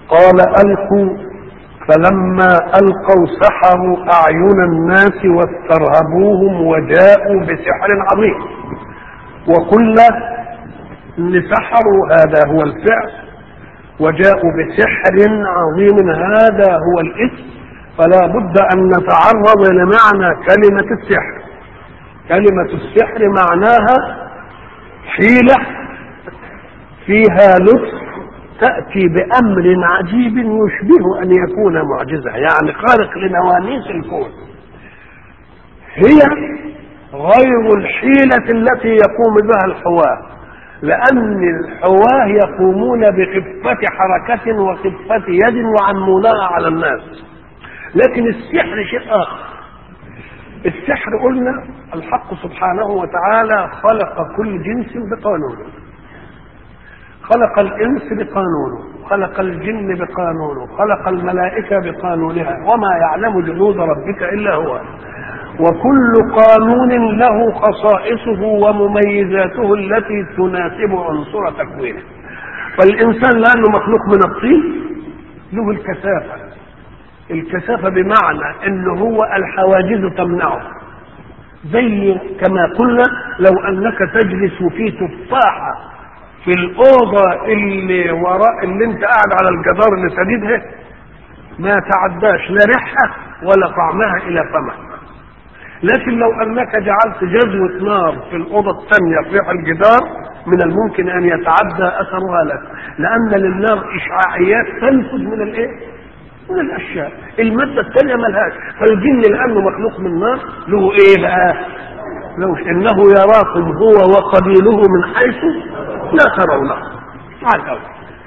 قال ألقوا فلما ألقوا سحروا أعين الناس واسترهبوهم وجاءوا بسحر عظيم وقلنا إن سحروا هذا هو الفعل وجاءوا بسحر عظيم هذا هو الاسم فلا بد أن نتعرض لمعنى كلمة السحر كلمة السحر معناها حيلة فيها لطف تأتي بأمر عجيب يشبه أن يكون معجزة يعني خارق لنوانيس الكون هي غير الحيلة التي يقوم بها الحواة لأن الحواة يقومون بخفة حركة وخفة يد وعمونها على الناس لكن السحر شيء آخر السحر قلنا الحق سبحانه وتعالى خلق كل جنس بقانونه خلق الانس بقانونه خلق الجن بقانونه خلق الملائكه بقانونها وما يعلم جنود ربك الا هو وكل قانون له خصائصه ومميزاته التي تناسب عنصر تكوينه فالانسان لانه مخلوق من الطين له الكثافه الكثافه بمعنى انه هو الحواجز تمنعه زي كما قلنا لو انك تجلس في تفاحه في الأوضة اللي وراء اللي أنت قاعد على الجدار اللي سديدها ما تعداش لا ريحها ولا طعمها إلى فمك لكن لو أنك جعلت جزوة نار في الأوضة الثانية في ريح الجدار من الممكن أن يتعدى أثرها لك لأن للنار إشعاعيات تنفذ من الإيه؟ من الأشياء المادة الثانية ملهاش فالجن لأنه مخلوق من نار له إيه بقى؟ لو انه يراكم هو وقبيله من حيث لا ترونه على الأول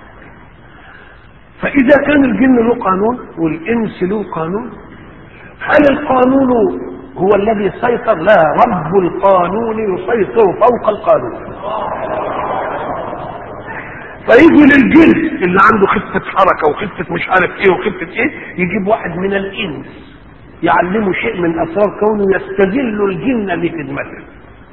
فإذا كان الجن له قانون والإنس له قانون هل القانون هو الذي سيطر لا رب القانون يسيطر فوق القانون فيجي للجن اللي عنده خفة حركة وخفة مش عارف ايه وخفة ايه يجيب واحد من الإنس يعلمه شيء من اسرار كونه يستذل الجن بخدمته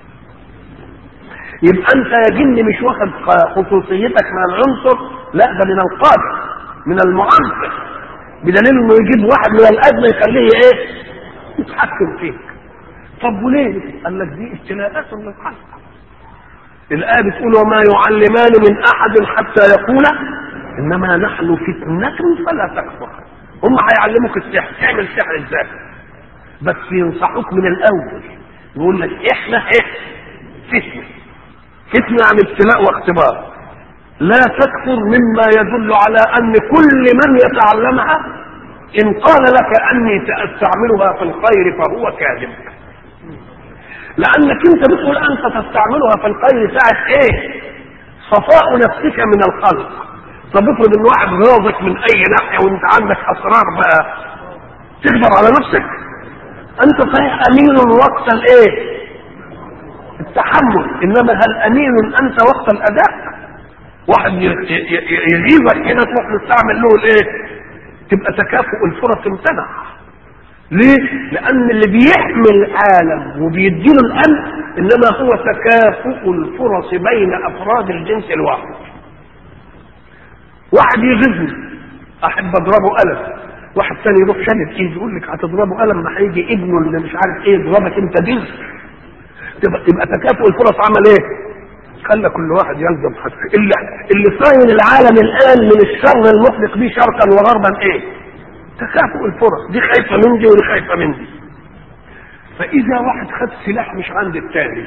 يبقى انت يا جن مش واخد خصوصيتك من العنصر لا ده من القادر من المعنصر بدليل انه يجيب واحد من الادنى يخليه ايه يتحكم فيك طب وليه قال لك دي ابتلاءات من الخلق الآية بتقول وما يعلمان من أحد حتى يقولا إنما نحن فتنة فلا تكفر هم هيعلموك السحر تعمل سحر ازاي بس ينصحوك من الاول يقول لك احنا ايه فتنه فتنه عن ابتلاء واختبار لا تكفر مما يدل على ان كل من يتعلمها ان قال لك اني ساستعملها في الخير فهو كاذب لانك انت بتقول انت تستعملها في الخير ساعه ايه صفاء نفسك من الخلق طب افرض ان واحد غاظك من اي ناحيه وانت عندك اسرار بقى تقدر على نفسك انت صحيح امين وقت الايه التحمل انما هل امين انت وقت الاداء واحد يغيظك كده تروح تستعمل له الايه تبقى تكافؤ الفرص امتنع ليه؟ لأن اللي بيحمي العالم وبيديله الأمن إنما هو تكافؤ الفرص بين أفراد الجنس الواحد. واحد يغيظني احب اضربه قلم واحد ثاني يروح شدد ايده يقول لك هتضربه قلم ما هيجي ابنه اللي مش عارف ايه يضربك انت جزء تبقى يبقى تكافؤ الفرص عمل ايه؟ خلى كل واحد يلزم حد اللي اللي صاين العالم الان من الشر المحرق به شرقا وغربا ايه؟ تكافؤ الفرص دي خايفه من دي ودي خايفه من دي فاذا واحد خد سلاح مش عند الثاني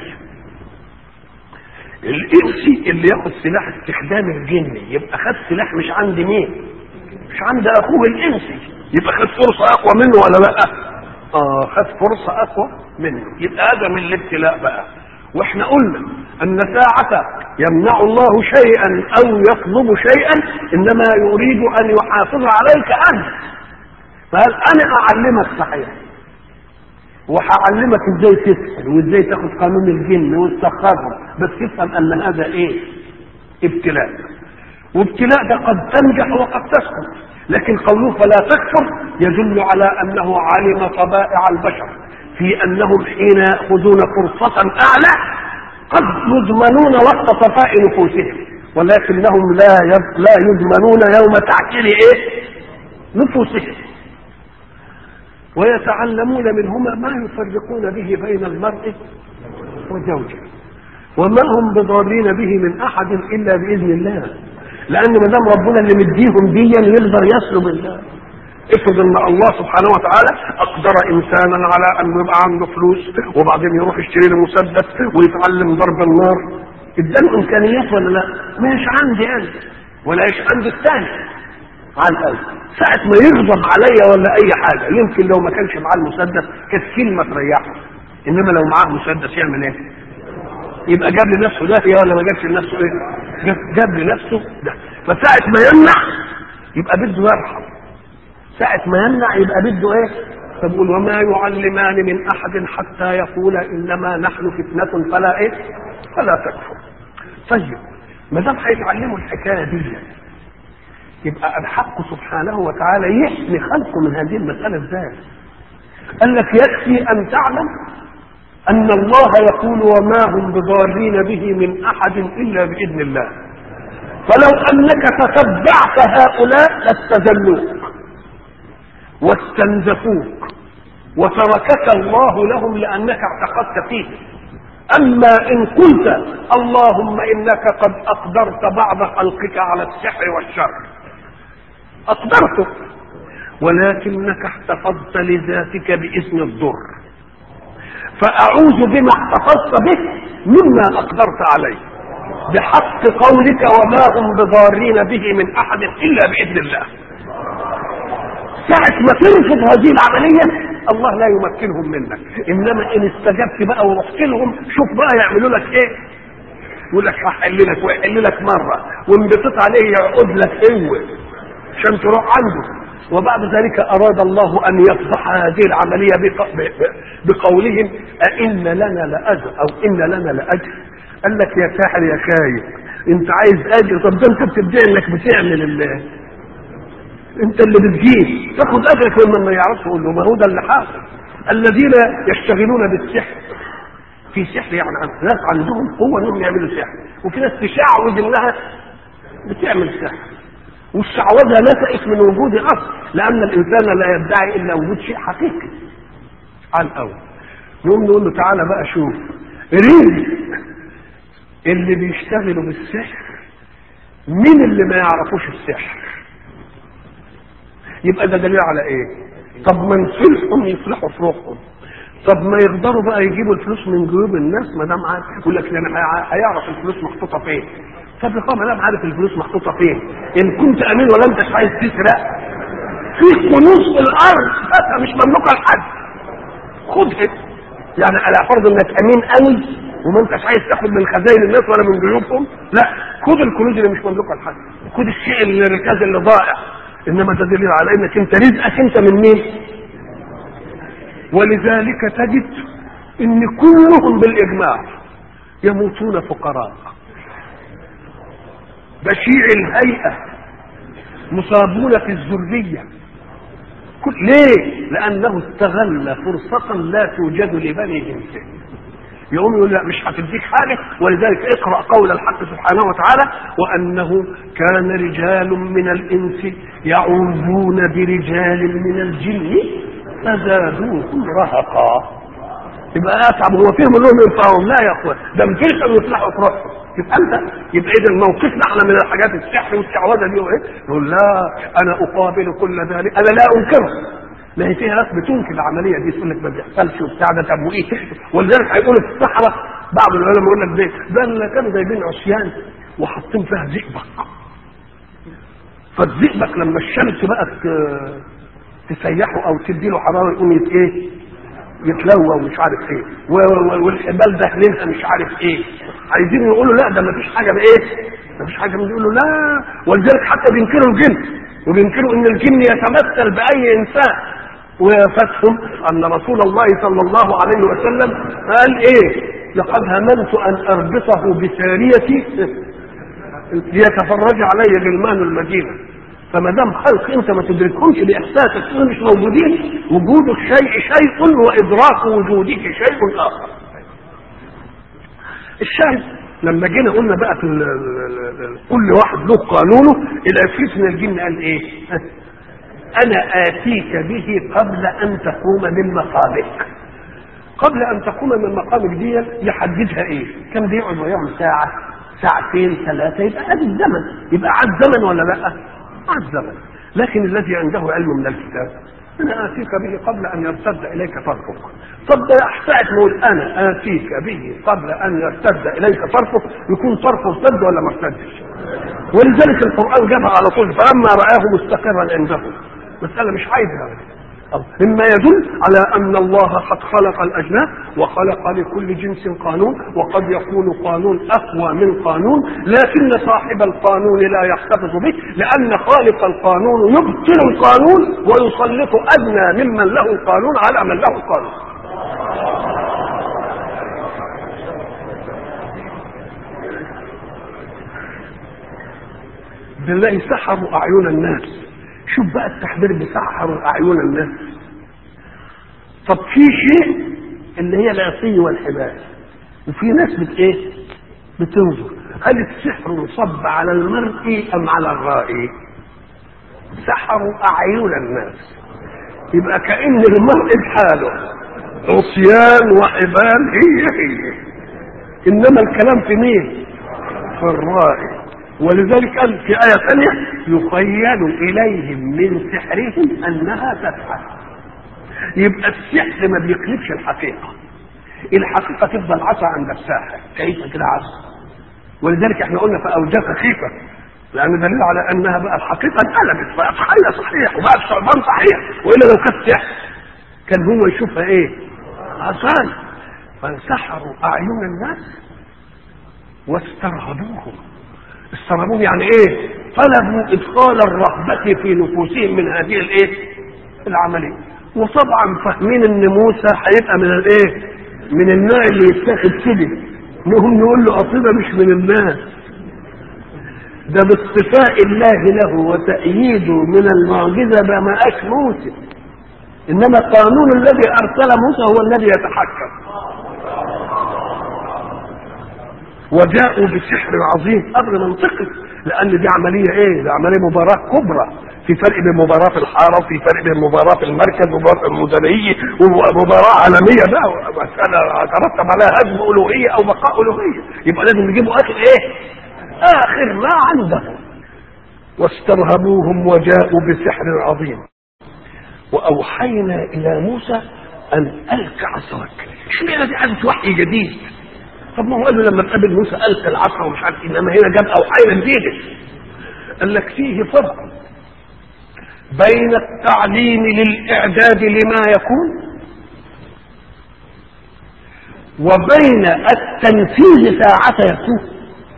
الانسي اللي ياخد سلاح استخدام الجني يبقى خد سلاح مش عند مين مش عند اخوه الانسي يبقى خد فرصه اقوى منه ولا لا اه خد فرصه اقوى منه يبقى هذا من الابتلاء بقى واحنا قلنا ان ساعة يمنع الله شيئا او يطلب شيئا انما يريد ان يحافظ عليك انت فهل انا اعلمك صحيح وهعلمك ازاي تسال وازاي تاخد قانون الجن وتسخرهم بس تفهم ان هذا ايه ابتلاء وابتلاء ده قد تنجح وقد تسقط لكن قوله فلا تكفر يدل على انه علم طبائع البشر في انهم حين ياخذون فرصه اعلى قد يضمنون وقت صفاء نفوسهم ولكنهم لا يض- لا يضمنون يوم تعكير ايه نفوسهم ويتعلمون منهما ما يفرقون به بين المرء وزوجه وما هم بضارين به من احد الا باذن الله لان ما دام ربنا اللي مديهم ديا يقدر يسلب الله افرض ان الله سبحانه وتعالى اقدر انسانا على انه يبقى عنده فلوس وبعدين يروح يشتري له مسدس ويتعلم ضرب النار اداله امكانيات ولا لا؟ مش عندي انا ولا ايش عند الثاني على الأقل ساعة ما يغضب عليا ولا أي حاجة يمكن لو ما كانش معاه المسدس كانت كلمة تريحه إنما لو معاه مسدس يعمل إيه؟ يبقى جاب لنفسه ده ولا ما جابش لنفسه إيه؟ جاب- جاب لنفسه ده فساعة ما يمنع يبقى بده يرحم ساعة ما يمنع يبقى بده إيه؟ فبقول وما يعلمان من أحد حتى يقول إنما نحن فتنة فلا إيه؟ فلا تكفر طيب ما دام هيتعلموا الحكاية دي يبقى الحق سبحانه وتعالى يحمي خلقه من هذه المسألة ازاي قال لك يكفي أن تعلم أن الله يقول وما هم بضارين به من أحد إلا بإذن الله فلو أنك تتبعت هؤلاء لاستذلوك واستنزفوك وتركك الله لهم لأنك اعتقدت فيه أما إن قلت اللهم إنك قد أقدرت بعض خلقك على السحر والشر أقدرته ولكنك احتفظت لذاتك بإذن الضر فأعوذ بما احتفظت به مما أقدرت عليه بحق قولك وما هم بضارين به من أحد إلا بإذن الله ساعة ما ترفض هذه العملية الله لا يمكنهم منك إنما إن استجبت بقى ورحت لهم شوف بقى يعملوا لك إيه يقول لك هحل لك ويحل لك مرة وإن بتطلع عليه يعقد لك قوة عشان تروح عنده وبعد ذلك أراد الله أن يفضح هذه العملية بق- ب- ب- بقولهم أئن لنا لأجر أو إن لنا لأجر قال لك يا ساحر يا خايف أنت عايز أجر طب ده أنت بتدعي إنك بتعمل ال- أنت اللي بتجيب تاخد أجرك لما ما يعرفش يقول له ما هو ده اللي حاصل الذين يشتغلون بالسحر في سحر يعني عن- ناس عندهم قوة إنهم يعملوا سحر وفي ناس تشعوذ إنها بتعمل سحر والشعوذة نشأت من وجود أصل لأن الإنسان لا يدعي إلا وجود شيء حقيقي على الأول نقوم نقول له تعالى بقى شوف رزق اللي بيشتغلوا بالسحر مين اللي ما يعرفوش السحر يبقى ده دليل على ايه طب ما نصلحهم يصلحوا فروقهم طب ما يقدروا بقى يجيبوا الفلوس من جيوب الناس ما دام عارف يقول لك يعني هي- هيعرف الفلوس محطوطه فين طب يا ما دام عارف الفلوس محطوطه فين ان كنت امين ولا انت عايز تسرق في كنوز في الارض بس مش مملوكه لحد خدها يعني على فرض انك امين قوي وما انتش عايز تاخد من خزائن الناس ولا من جيوبهم لا خد الكنوز اللي مش مملوكه لحد خد الشيء اللي الركاز اللي ضائع انما ده دليل على انك انت رزقك انت من مين ولذلك تجد ان كلهم بالاجماع يموتون فقراء بشيع الهيئه مصابون في الذريه كل ليه؟ لأنه استغل فرصة لا توجد لبني جنسه. يقوم يقول لا مش هتديك حاجة ولذلك اقرأ قول الحق سبحانه وتعالى وأنه كان رجال من الإنس يعوذون برجال من الجن فزادوهم رهقا. يبقى اتعب هو فيهم انهم ينفعهم لا يا اخوان ده مفيش ان يصلحوا في روحهم يبقى انت يبقى اذا موقفنا احنا من الحاجات السحر والشعوذه دي وايه؟ يقول لا انا اقابل كل ذلك انا لا انكره ما هي فيها ناس بتنكر العمليه دي تقول لك ما بيحصلش وبتاع ده طب وايه ولذلك هيقولوا في الصحراء بعض العلماء يقول لك ده ده اللي كانوا جايبين عصيان وحاطين فيها زئبق فالزئبق لما الشمس بقى ت- تسيحه او تدي له حراره يقوم يت ايه يتلوى ومش عارف ايه و- و- والحبال داخلينها مش عارف ايه عايزين يقولوا لا ده مفيش حاجه بايه مفيش حاجه يقولوا لا ولذلك حتى بينكروا الجن وبينكروا ان الجن يتمثل باي انسان ويفتهم ان رسول الله صلى الله عليه وسلم قال ايه لقد هممت ان اربطه بساريتي ليتفرج علي غلمان المدينه فما دام خلق انت ما تدركهمش باحساسك انهم مش موجودين وجود الشيء شيء وادراك وجوده شيء اخر. الشاهد لما جينا قلنا بقى في ال ال ال كل واحد له قانونه العفريت من الجن قال ايه انا اتيك به قبل ان تقوم من مقامك قبل ان تقوم من مقامك دي يحددها ايه كم بيقعد ويعمل ساعه ساعتين ثلاثه يبقى ادي الزمن يبقى عاد زمن ولا لا عاد زمن لكن الذي عنده علم من الكتاب انا اتيك به قبل ان يرتد اليك طرفك طب ده ساعه نقول انا اتيك به قبل ان يرتد اليك طرفك يكون طرفه ارتد ولا ما ارتدش ولذلك القران جابها على طول فلما راه مستقرا عنده مساله مش عايزها مما يدل على ان الله قد خلق الاجناس وخلق لكل جنس قانون وقد يكون قانون اقوى من قانون لكن صاحب القانون لا يحتفظ به لان خالق القانون يبطل القانون ويسلط ادنى ممن له القانون على من له القانون بالله سحروا اعين الناس شوف بقى التحذير بسحروا اعين الناس طب في شيء اللي هي العصي والحبال وفي ناس بت ايه بتنظر هل السحر صب على المرء ام على الرائي سحروا اعين الناس يبقى كان المرء بحاله عصيان وحبال هي هي انما الكلام في مين في الرائي ولذلك قال في آية ثانية يخيل إليهم من سحرهم أنها تسحر يبقى السحر ما بيقلبش الحقيقة الحقيقة تفضل عصا عند الساحر تعيش كده عصا ولذلك احنا قلنا فأوجاك خيفة لأن دليل على أنها بقى الحقيقة انقلبت بقت حية صحيح وبقت ثعبان صحيح وإلا لو كانت سحر كان هو يشوفها إيه؟ عصان فسحروا أعين الناس واسترهبوهم استرهبوهم يعني ايه طلبوا ادخال الرهبة في نفوسهم من هذه الايه العملية وطبعا فاهمين ان موسى هيبقى من الايه من النوع اللي يتاخد كده انهم نقول له اصيبه مش من الناس ده باصطفاء الله له وتأييده من المعجزة بما أش موسى إنما القانون الذي أرسل موسى هو الذي يتحكم وجاءوا بسحر عظيم امر منطقي لان دي عمليه ايه؟ دي عمليه مباراه كبرى في فرق بين مباراه في الحاره وفي فرق بين مباراه في المركز ومباراه المدنيه ومباراه عالميه بقى مساله ترتب عليها هزم الوهيه او بقاء الوهيه يبقى لازم نجيبوا اخر ايه؟ اخر ما عنده واسترهبوهم وجاءوا بسحر عظيم واوحينا الى موسى ان الق عصاك اشمعنى دي عاده وحي جديد طب ما هو قال له لما تقابل موسى القى العصا ومش عارف انما هنا جاب اوحينا جديده قال لك فيه فرق بين التعليم للاعداد لما يكون وبين التنفيذ ساعة يكون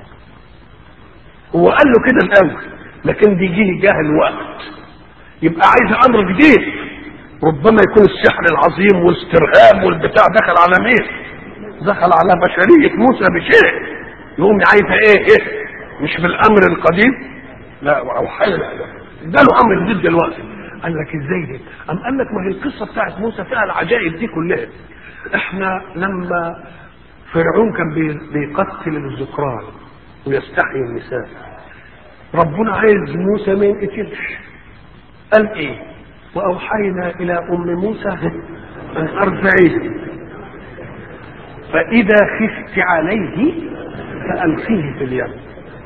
هو قال له كده الاول لكن دي جه جاه الوقت يبقى عايز امر جديد ربما يكون السحر العظيم والاسترهاب والبتاع دخل على مين دخل على بشرية موسى بشيء يقوم عايزة ايه ايه مش بالامر القديم لا اوحينا ده له امر جديد دلوقتي قال لك ازاي دي ام قال لك ما هي القصه بتاعت موسى فيها العجائب دي كلها احنا لما فرعون كان بيقتل الذكران ويستحيي النساء ربنا عايز موسى ما ينقتلش قال ايه واوحينا الى ام موسى ان ارجعيه فإذا خفت عليه فألقيه في اليم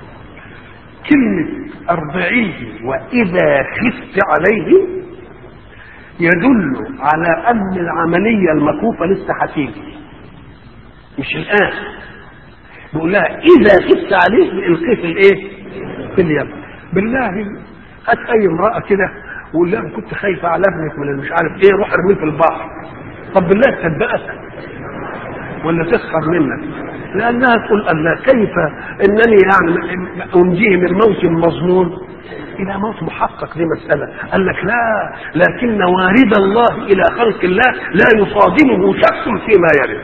كلمة أرضعيه وإذا خفت عليه يدل على أن العملية المكوفة لسه هتيجي مش الآن بيقول لها إذا خفت عليه القيه في الإيه؟ في اليم بالله هات أي امرأة كده وقول لها كنت خايفة على ابنك من مش عارف إيه روح ارميه في البحر طب بالله تصدقك ولا تسخر منك لانها تقول الله كيف انني يعني انجيه من موت مظنون الى موت محقق دي مساله قال لك لا لكن وارد الله الى خلق الله لا يصادمه شك فيما يرد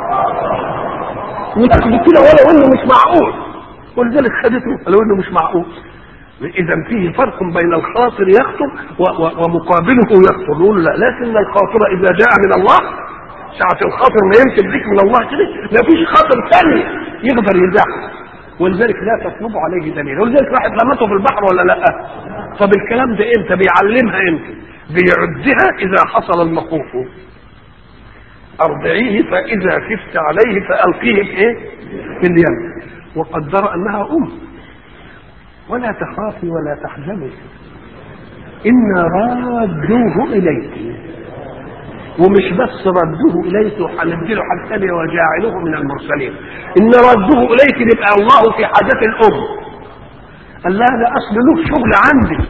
وتاخد كده ولو انه مش معقول ولذلك خدته ولو انه مش معقول اذا فيه فرق بين الخاطر يخطر ومقابله يخطر نقول لا لكن الخاطر اذا جاء من الله ساعة الخاطر ما يمكن بيك من الله كده ما فيش خاطر ثاني يقدر يدعها ولذلك لا تطلب عليه دليل ولذلك راحت رمته في البحر ولا لا طب الكلام ده امتى بيعلمها امتى بيعدها اذا حصل المخوف ارضعيه فاذا خفت عليه فالقيه في ايه في اليم وقدر انها ام ولا تخافي ولا تحزني انا رادوه اليك ومش بس ردوه اليك وهنديله حاجه ثانيه وجاعلوه من المرسلين ان ردوه اليك يبقى الله في حاجه الام قال لها ده اصل له شغل عندي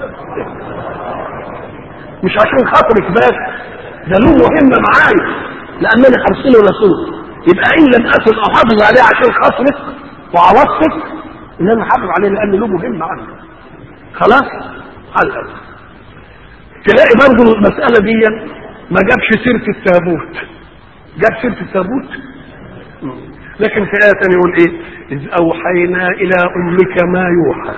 مش عشان خاطرك بس ده له مهمه معايا لانني ارسله رسول يبقى ان لم اكن احافظ عليه عشان خاطرك وعوضتك ان انا احافظ عليه لان له مهمه عندي خلاص على تلاقي برضه المساله دي ما جابش سيره التابوت جاب سيره التابوت لكن في آية ثانية يقول إيه؟ إذ أوحينا إلى أمك ما يوحى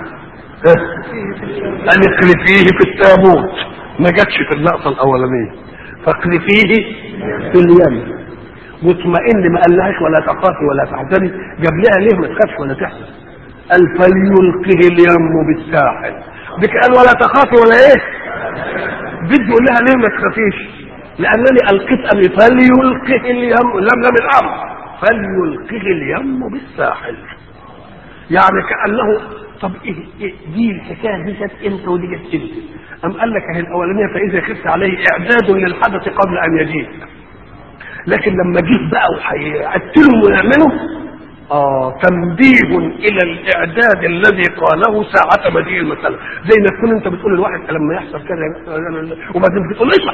أن اقذفيه في التابوت ما جاتش في اللقطة الأولانية فاقذفيه في اليم واطمئن ما قالهاش ولا تخافي ولا تحزني جاب لها ليه ما تخافش ولا تحزن قال فليلقه اليم بالساحل ديك قال ولا تخافي ولا ايه بده يقول لها ليه ما تخافيش لانني القيت امري فليلقه اليم لم لم الامر فليلقه اليم بالساحل يعني كانه طب ايه, إيه دي الحكايه دي جت امتى ودي جت امتى؟ ام قال لك اهي الاولانيه فاذا خفت عليه اعداد للحدث قبل ان يجيء لكن لما جيت بقى وهيقتلهم ويعملوا اه تنبيه الى الاعداد الذي قاله ساعة مجيء المسألة زي ما تكون انت بتقول للواحد لما يحصل كذا وبعدين بتقول اسمع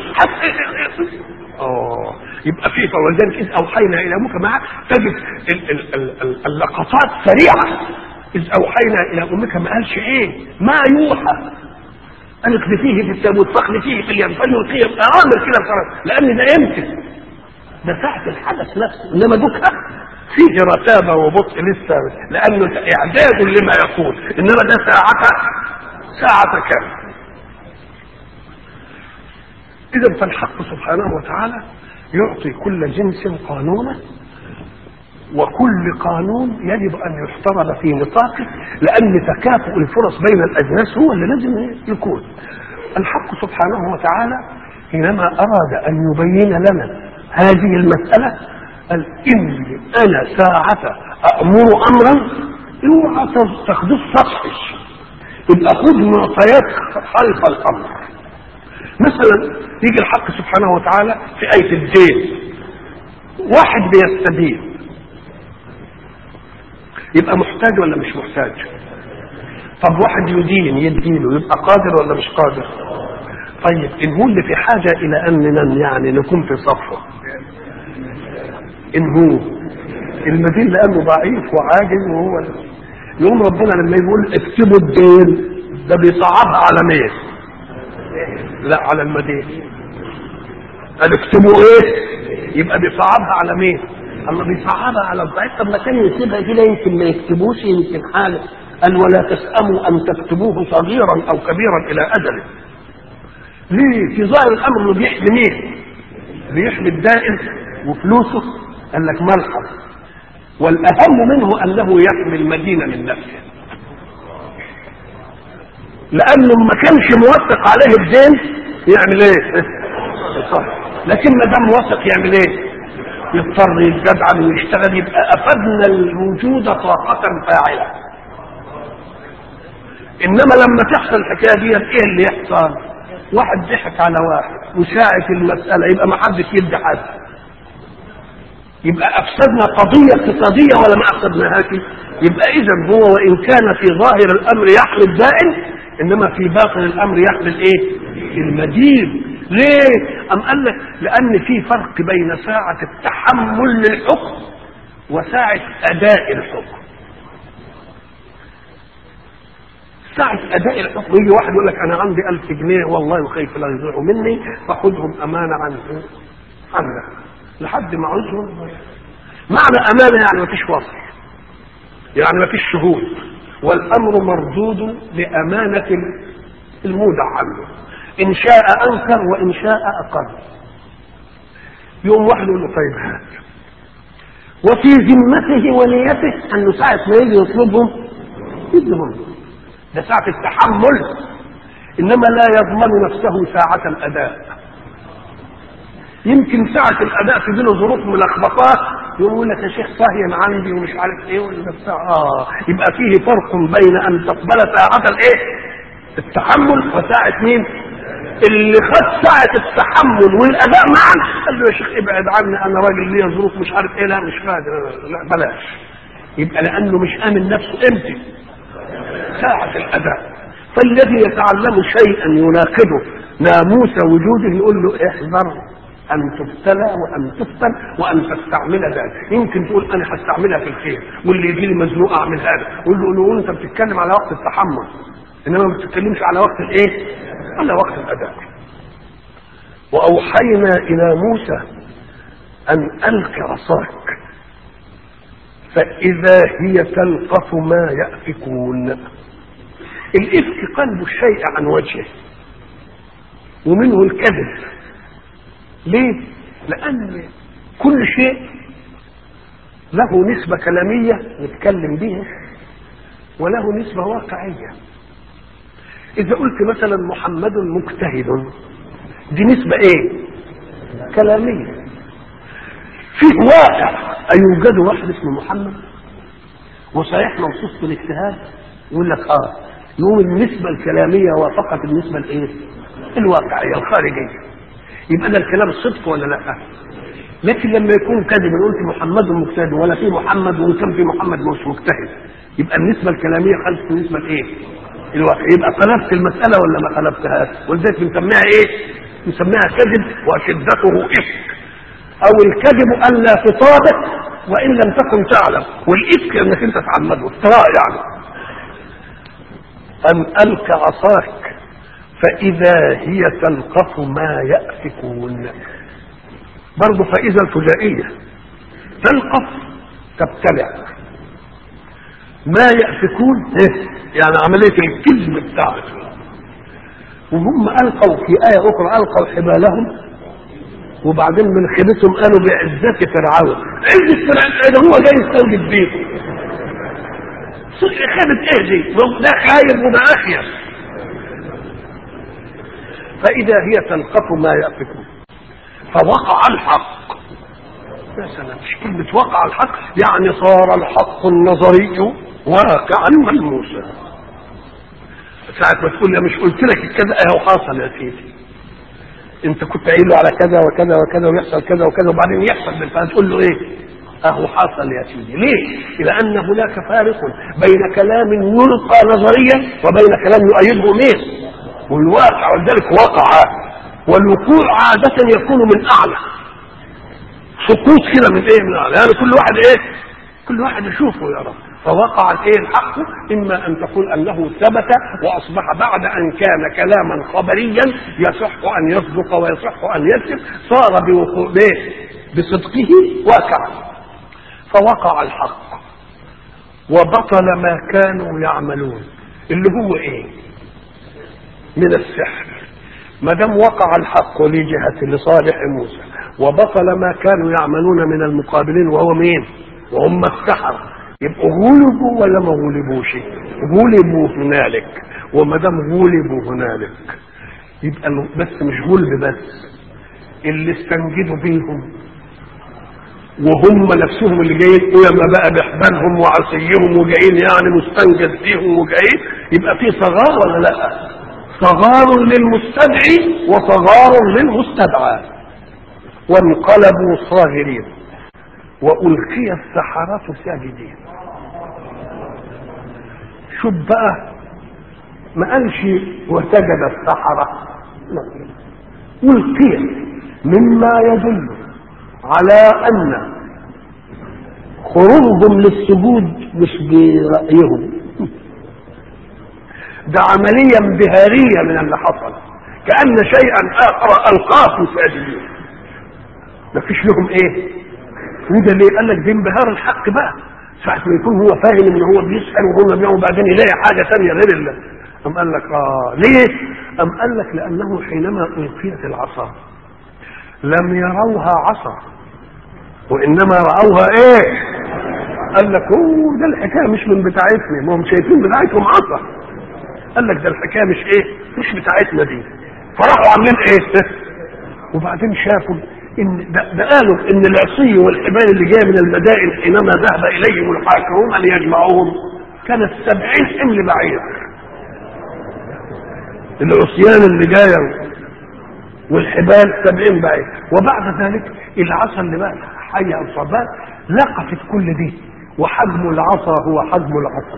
اه يبقى في فولذلك اذ اوحينا الى امك معك تجد ال- ال- ال- ال- اللقطات سريعه اذ اوحينا الى امك ما قالش ايه ما يوحى ان اقذفيه في التابوت فاقذفيه في اليم فليلقيه اوامر كده بصراحه لان ده امتى ده ساعه الحدث نفسه انما دوك فيه رتابه وبطء لسه لانه اعداد لما يقول انما ده ساعه ساعه كامله اذا فالحق سبحانه وتعالى يعطي كل جنس قانونه وكل قانون يجب ان يحترم في نطاقه لان تكافؤ الفرص بين الاجناس هو اللي لازم يكون الحق سبحانه وتعالى حينما اراد ان يبين لنا هذه المساله قال اني انا ساعه امر امرا اوعى تاخذوه سطحش يبقى خذ معطيات خلف الامر مثلا يجي الحق سبحانه وتعالى في آية الدين واحد بيستدين يبقى محتاج ولا مش محتاج طب واحد يدين يدينه يبقى قادر ولا مش قادر طيب ان هو اللي في حاجة الى اننا يعني نكون في صفه ان هو المدين لانه ضعيف وعاجز وهو يوم ربنا لما يقول اكتبوا الدين ده بيصعبها على مين لا على المدين قال اكتبوا ايه يبقى بيصعبها على مين الله بيصعبها على الضعيف طب ما كان يسيبها كده يمكن ما يكتبوش يمكن حاجه قال ولا تسأموا ان تكتبوه صغيرا او كبيرا الى اجله ليه في ظاهر الامر انه بيحمي مين بيحمي الدائن وفلوسه قال لك ملحظ والاهم منه انه يحمي المدينه من نفسه لانه ما كانش موثق عليه الدين يعمل ايه؟ صح لكن ما دام موثق يعمل ايه؟ يضطر يتجدعن ويشتغل يبقى افدنا الوجود طاقة فاعلة. انما لما تحصل الحكايه دي ايه اللي يحصل؟ واحد ضحك على واحد وساعة المسألة يبقى ما حدش يدي حد. يبقى افسدنا قضية اقتصادية ولا ما افسدناهاش؟ يبقى اذا هو وان كان في ظاهر الامر يحمي الدائن انما في باطن الامر يحمل ايه المدين ليه ام قال لك لان في فرق بين ساعه التحمل للحكم وساعه اداء الحكم ساعة أداء الحكم يجي واحد يقول لك أنا عندي ألف جنيه والله وخايف لا يضيعوا مني فخذهم أمانة عن عنك لحد ما عاوزهم معنى أمانة يعني ما فيش وصل يعني ما فيش شهود والامر مردود لامانه المودع عنه ان شاء انكر وان شاء اقر يوم واحد يقول له طيب هات وفي ذمته ونيته انه ساعه ما يجي يطلبهم يدهم ده ساعه التحمل انما لا يضمن نفسه ساعه الاداء يمكن ساعة الأداء تجي له ظروف ملخبطات يقول لك يا شيخ صهين عندي ومش عارف ايه ولا بتاع اه يبقى فيه فرق بين أن تقبل ساعة الايه؟ التحمل وساعة مين؟ اللي خد ساعة التحمل والأداء معا قال له يا شيخ ابعد عني أنا راجل ليا ظروف مش عارف ايه لا مش قادر لا بلاش يبقى لأنه مش آمن نفسه امتى؟ ساعة الأداء فالذي يتعلم شيئا يناقضه ناموس وجوده يقول له احذر ان تبتلى وان تفتن وان تستعمل ذلك يمكن تقول انا هستعملها في الخير واللي يجي لي مزنوق اعمل هذا قول له قول له انت بتتكلم على وقت التحمل انما ما بتتكلمش على وقت الايه على وقت الاداء واوحينا الى موسى ان الق عصاك فاذا هي تلقف ما يافكون الافك قلب الشيء عن وجهه ومنه الكذب ليه لان كل شيء له نسبة كلامية نتكلم بها وله نسبة واقعية إذا قلت مثلا محمد مجتهد دي نسبة إيه؟ كلامية فيه واقع أيوجد واحد اسمه محمد وصحيح موصوف بالاجتهاد يقول لك اه يقوم النسبة الكلامية وافقت النسبة الايه؟ الواقعية الخارجية يبقى ده الكلام صدق ولا لا؟ لكن لما يكون كذب قلت محمد مجتهد ولا في محمد وان كان في محمد مش مجتهد يبقى النسبة الكلامية خلف النسبة الايه؟ الواقع يبقى قلبت المسألة ولا ما قلبتهاش؟ ولذلك بنسميها ايه؟ بنسميها كذب وشدته افك او الكذب الا تطابق وان لم تكن تعلم والافك انك انت تعمده افتراء يعني ان الك عصاك فاذا هي تلقف ما يافكون برضه فاذا الفجائيه تلقف تبتلع ما يأفكون إيه؟ يعني عملية الكذب بتاعته وهم ألقوا في آية أخرى ألقوا حبالهم وبعدين من خيبتهم قالوا بعزة فرعون عزة فرعون ده هو جاي يستوجب بيكم خيبة ايه دي ده خايب وده أخير فإذا هي تلقف ما يأفكون فوقع الحق يا سلام مش كلمة وقع الحق يعني صار الحق النظري واقعا ملموسا ساعة ما تقول لي مش قلت لك كذا اهو حصل يا سيدي انت كنت قايل له على كذا وكذا وكذا ويحصل كذا وكذا وبعدين يحصل بالفعل تقول له ايه اهو حصل يا سيدي ليه لان هناك فارق بين كلام يلقى نظريا وبين كلام يؤيده مين والواقع ولذلك وقع والوقوع عادة يكون من اعلى سقوط كده من ايه من اعلى يعني كل واحد ايه كل واحد يشوفه يا رب فوقع الايه الحق اما ان تقول انه ثبت واصبح بعد ان كان كلاما خبريا يصح ان يصدق ويصح ان يكذب صار بوقوع بصدقه واقعا فوقع الحق وبطل ما كانوا يعملون اللي هو ايه من السحر ما دام وقع الحق لجهة لصالح موسى وبطل ما كانوا يعملون من المقابلين وهو مين وهم السحر يبقوا غلبوا ولا ما غلبوش غلبوا هنالك وما دام غلبوا هنالك يبقى بس مش غلب بس اللي استنجدوا بيهم وهم نفسهم اللي جايين لما بقى بحبالهم وعصيهم وجايين يعني مستنجد فيهم وجايين يبقى في صغار ولا لا؟ صغار للمستدعي وصغار للمستدعى وانقلبوا صاغرين والقي السحرة ساجدين شوف بقى ما قالش وسجد السحرة لا والقي مما يدل على ان خروجهم للسجود مش برأيهم ده عملية انبهارية من اللي حصل كأن شيئا آخر ألقاه ساجدين مفيش لهم ايه وده ليه قال لك دي انبهار الحق بقى ساعة ما يكون هو فاهم ان هو بيسأل وهم بيعملوا بعدين يلاقي حاجة ثانية غير الله أم قال لك اه ليه؟ أم قال لك لأنه حينما ألقيت العصا لم يروها عصا وانما راوها ايه قال لك اوه ده الحكايه مش من بتاعتنا ما هم شايفين بتاعتهم عصا قال لك ده الحكايه مش ايه مش بتاعتنا دي فراحوا عاملين ايه وبعدين شافوا ان ده, ده قالوا ان العصي والحبال اللي جايه من المدائن حينما ذهب اليهم الحاكمون ليجمعوهم كانت سبعين حمل بعير العصيان اللي جايه والحبال سبعين بعير وبعد ذلك العصا اللي بقى حي او صبات لقفت كل دي وحجم العصا هو حجم العصا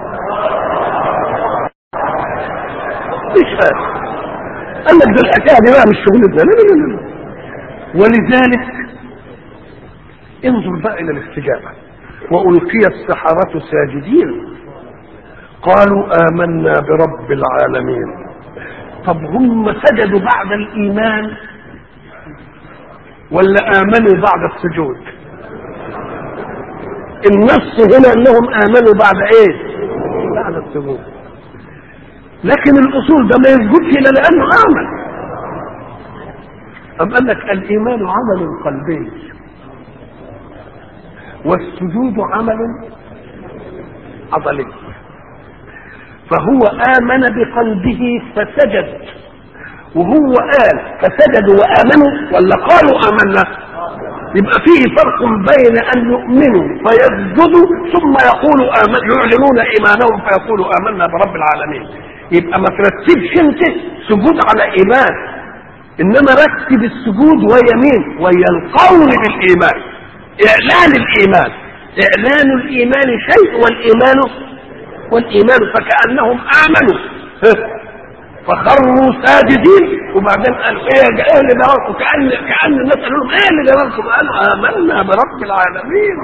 مش فاهم قال لك ده الحكايه دي بقى مش شغلتنا لا لا لا لا ولذلك انظر بقى الى الاستجابه والقي السحره ساجدين قالوا امنا برب العالمين طب هم سجدوا بعد الايمان ولا امنوا بعد السجود النص هنا انهم امنوا بعد ايه بعد السجود لكن الاصول ده ما يسجدش الا لانه امن أم قال لك الإيمان عمل قلبي والسجود عمل عضلي فهو آمن بقلبه فسجد وهو قال فسجدوا وآمنوا ولا قالوا آمنا يبقى فيه فرق بين أن يؤمنوا فيسجدوا ثم يقولوا آمن يعلنون إيمانهم فيقولوا آمنا برب العالمين يبقى ما ترتبش انت سجود على إيمان انما رتب السجود وهي مين وهي القول بالايمان اعلان الايمان اعلان الايمان شيء والايمان والايمان فكانهم امنوا فخروا ساجدين وبعدين قالوا ايه ايه اللي جرالكم كان كان الناس قالوا لهم ايه اللي جرالكم قالوا امنا برب العالمين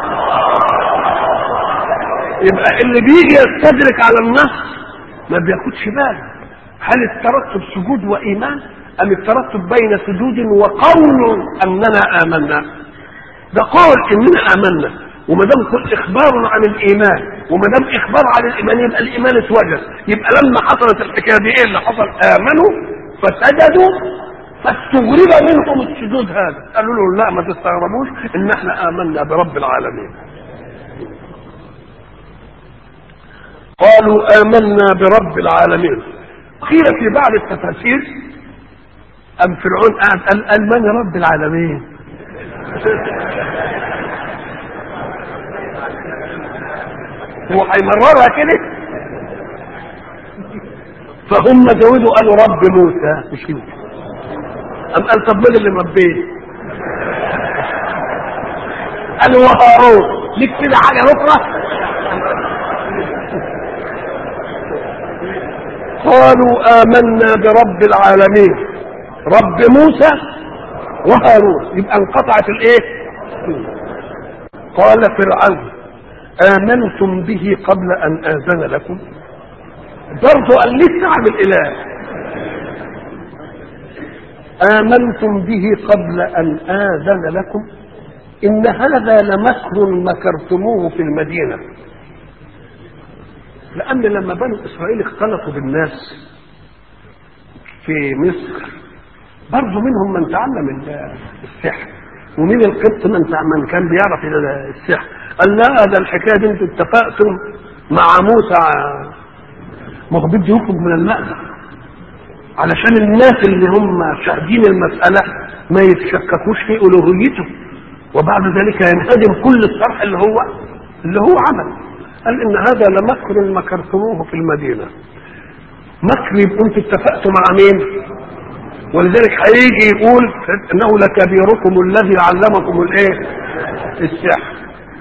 يبقى اللي بيجي يستدرك على النص ما بياخدش باله هل الترتب سجود وايمان ام الترتب بين سجود وقول اننا امنا ده قول اننا امنا وما دام كل اخبار عن الايمان وما دام اخبار عن الايمان يبقى الايمان اتوجد يبقى لما حصلت الحكايه دي ايه اللي حصل امنوا فسجدوا فاستغرب منهم السجود هذا قالوا له لا ما تستغربوش ان احنا امنا برب العالمين قالوا امنا برب العالمين قيل في بعض التفاسير ام فرعون قاعد قال قال من رب العالمين هو هيمررها كده فهم زودوا قالوا رب موسى مش انت ام قال طب مين اللي مربيه قالوا وهارون ليك كده حاجه اخرى قالوا آمنا برب العالمين رب موسى وهارون يبقى انقطعت الايه قال فرعون آمنتم به قبل أن آذن لكم برضو قال لسه عن الإله آمنتم به قبل أن آذن لكم إن هذا لمكر مكرتموه في المدينة لأن لما بنو إسرائيل اختلطوا بالناس في مصر برضه منهم من تعلم السحر ومن القبط من من كان بيعرف السحر قال لا ده الحكايه دي انتوا اتفقتم مع موسى ما هو بده يخرج من المأزق علشان الناس اللي هم شاهدين المسألة ما يتشككوش في ألوهيته وبعد ذلك ينهدم كل الصرح اللي هو اللي هو عمل قال إن هذا لمكر مكرتموه في المدينة مكر يبقى انتوا اتفقتوا مع مين؟ ولذلك هيجي يقول انه لكبيركم الذي علمكم الايه السحر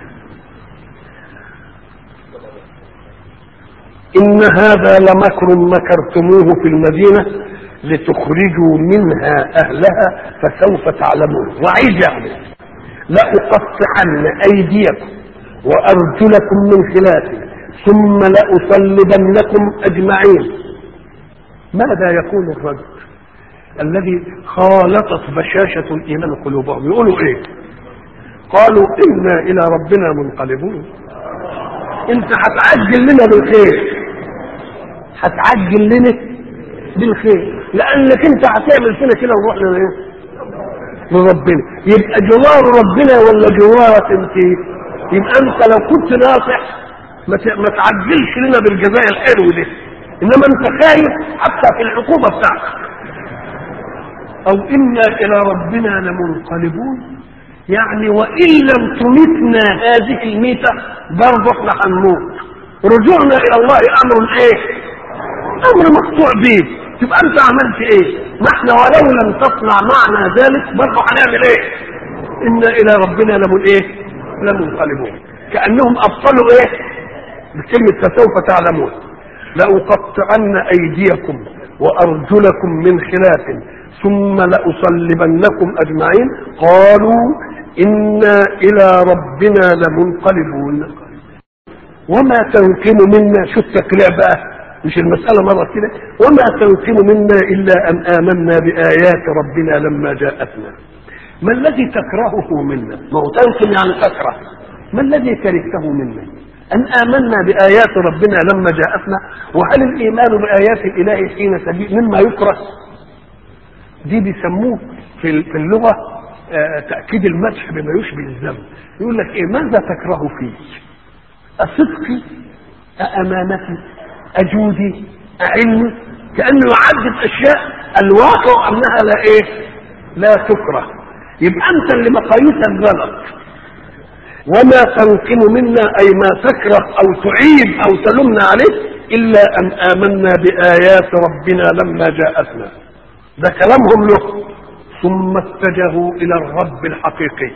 ان هذا لمكر مكرتموه في المدينه لتخرجوا منها اهلها فسوف تعلمون وعيد يعني لاقطعن ايديكم وارجلكم من خلاف ثم لاصلبنكم اجمعين ماذا يقول الرجل الذي خالطت بشاشة الإيمان قلوبهم يقولوا إيه قالوا إنا إلى ربنا منقلبون أنت هتعجل لنا بالخير هتعجل لنا بالخير لأنك أنت هتعمل فينا كده ونروح لنا إيه لربنا يبقى جوار ربنا ولا جوارك انت يبقى انت لو كنت ناصح ما ت- ما تعجلش لنا بالجزاء الحلو ده انما انت خايف حتى في العقوبه بتاعتك او انا الى ربنا لمنقلبون يعني وان لم تمتنا هذه الميته برضه احنا هنموت رجوعنا الى الله امر ايه امر مقطوع به تبقى انت عملت ايه ما احنا ولو لم تصنع معنا ذلك برضه هنعمل ايه انا الى ربنا لمن ايه لمنقلبون كانهم ابطلوا ايه بكلمه فسوف تعلمون لاقطعن ايديكم وارجلكم من خلاف ثم لاصلبنكم اجمعين قالوا انا الى ربنا لمنقلبون وما تنقم منا شو التكليع بقى مش المسألة مرة كده وما تنقم منا إلا أن آمنا بآيات ربنا لما جاءتنا ما الذي تكرهه منا ما هو تنقم يعني تكره ما الذي كرهته منا أن آمنا بآيات ربنا لما جاءتنا وهل الإيمان بآيات الإله حين سبيل مما يكره دي بيسموه في في اللغة آه، تأكيد المدح بما يشبه الذم يقول لك إيه ماذا تكره فيه أصدقي أأمانتي أجودي أعلمي كأنه يعدد أشياء الواقع أنها لا إيه لا تكره يبقى أنت اللي مقاييسك غلط وما تنقم منا أي ما تكره أو تعيب أو تلمنا عليه إلا أن آمنا بآيات ربنا لما جاءتنا ده كلامهم له ثم اتجهوا إلى الرب الحقيقي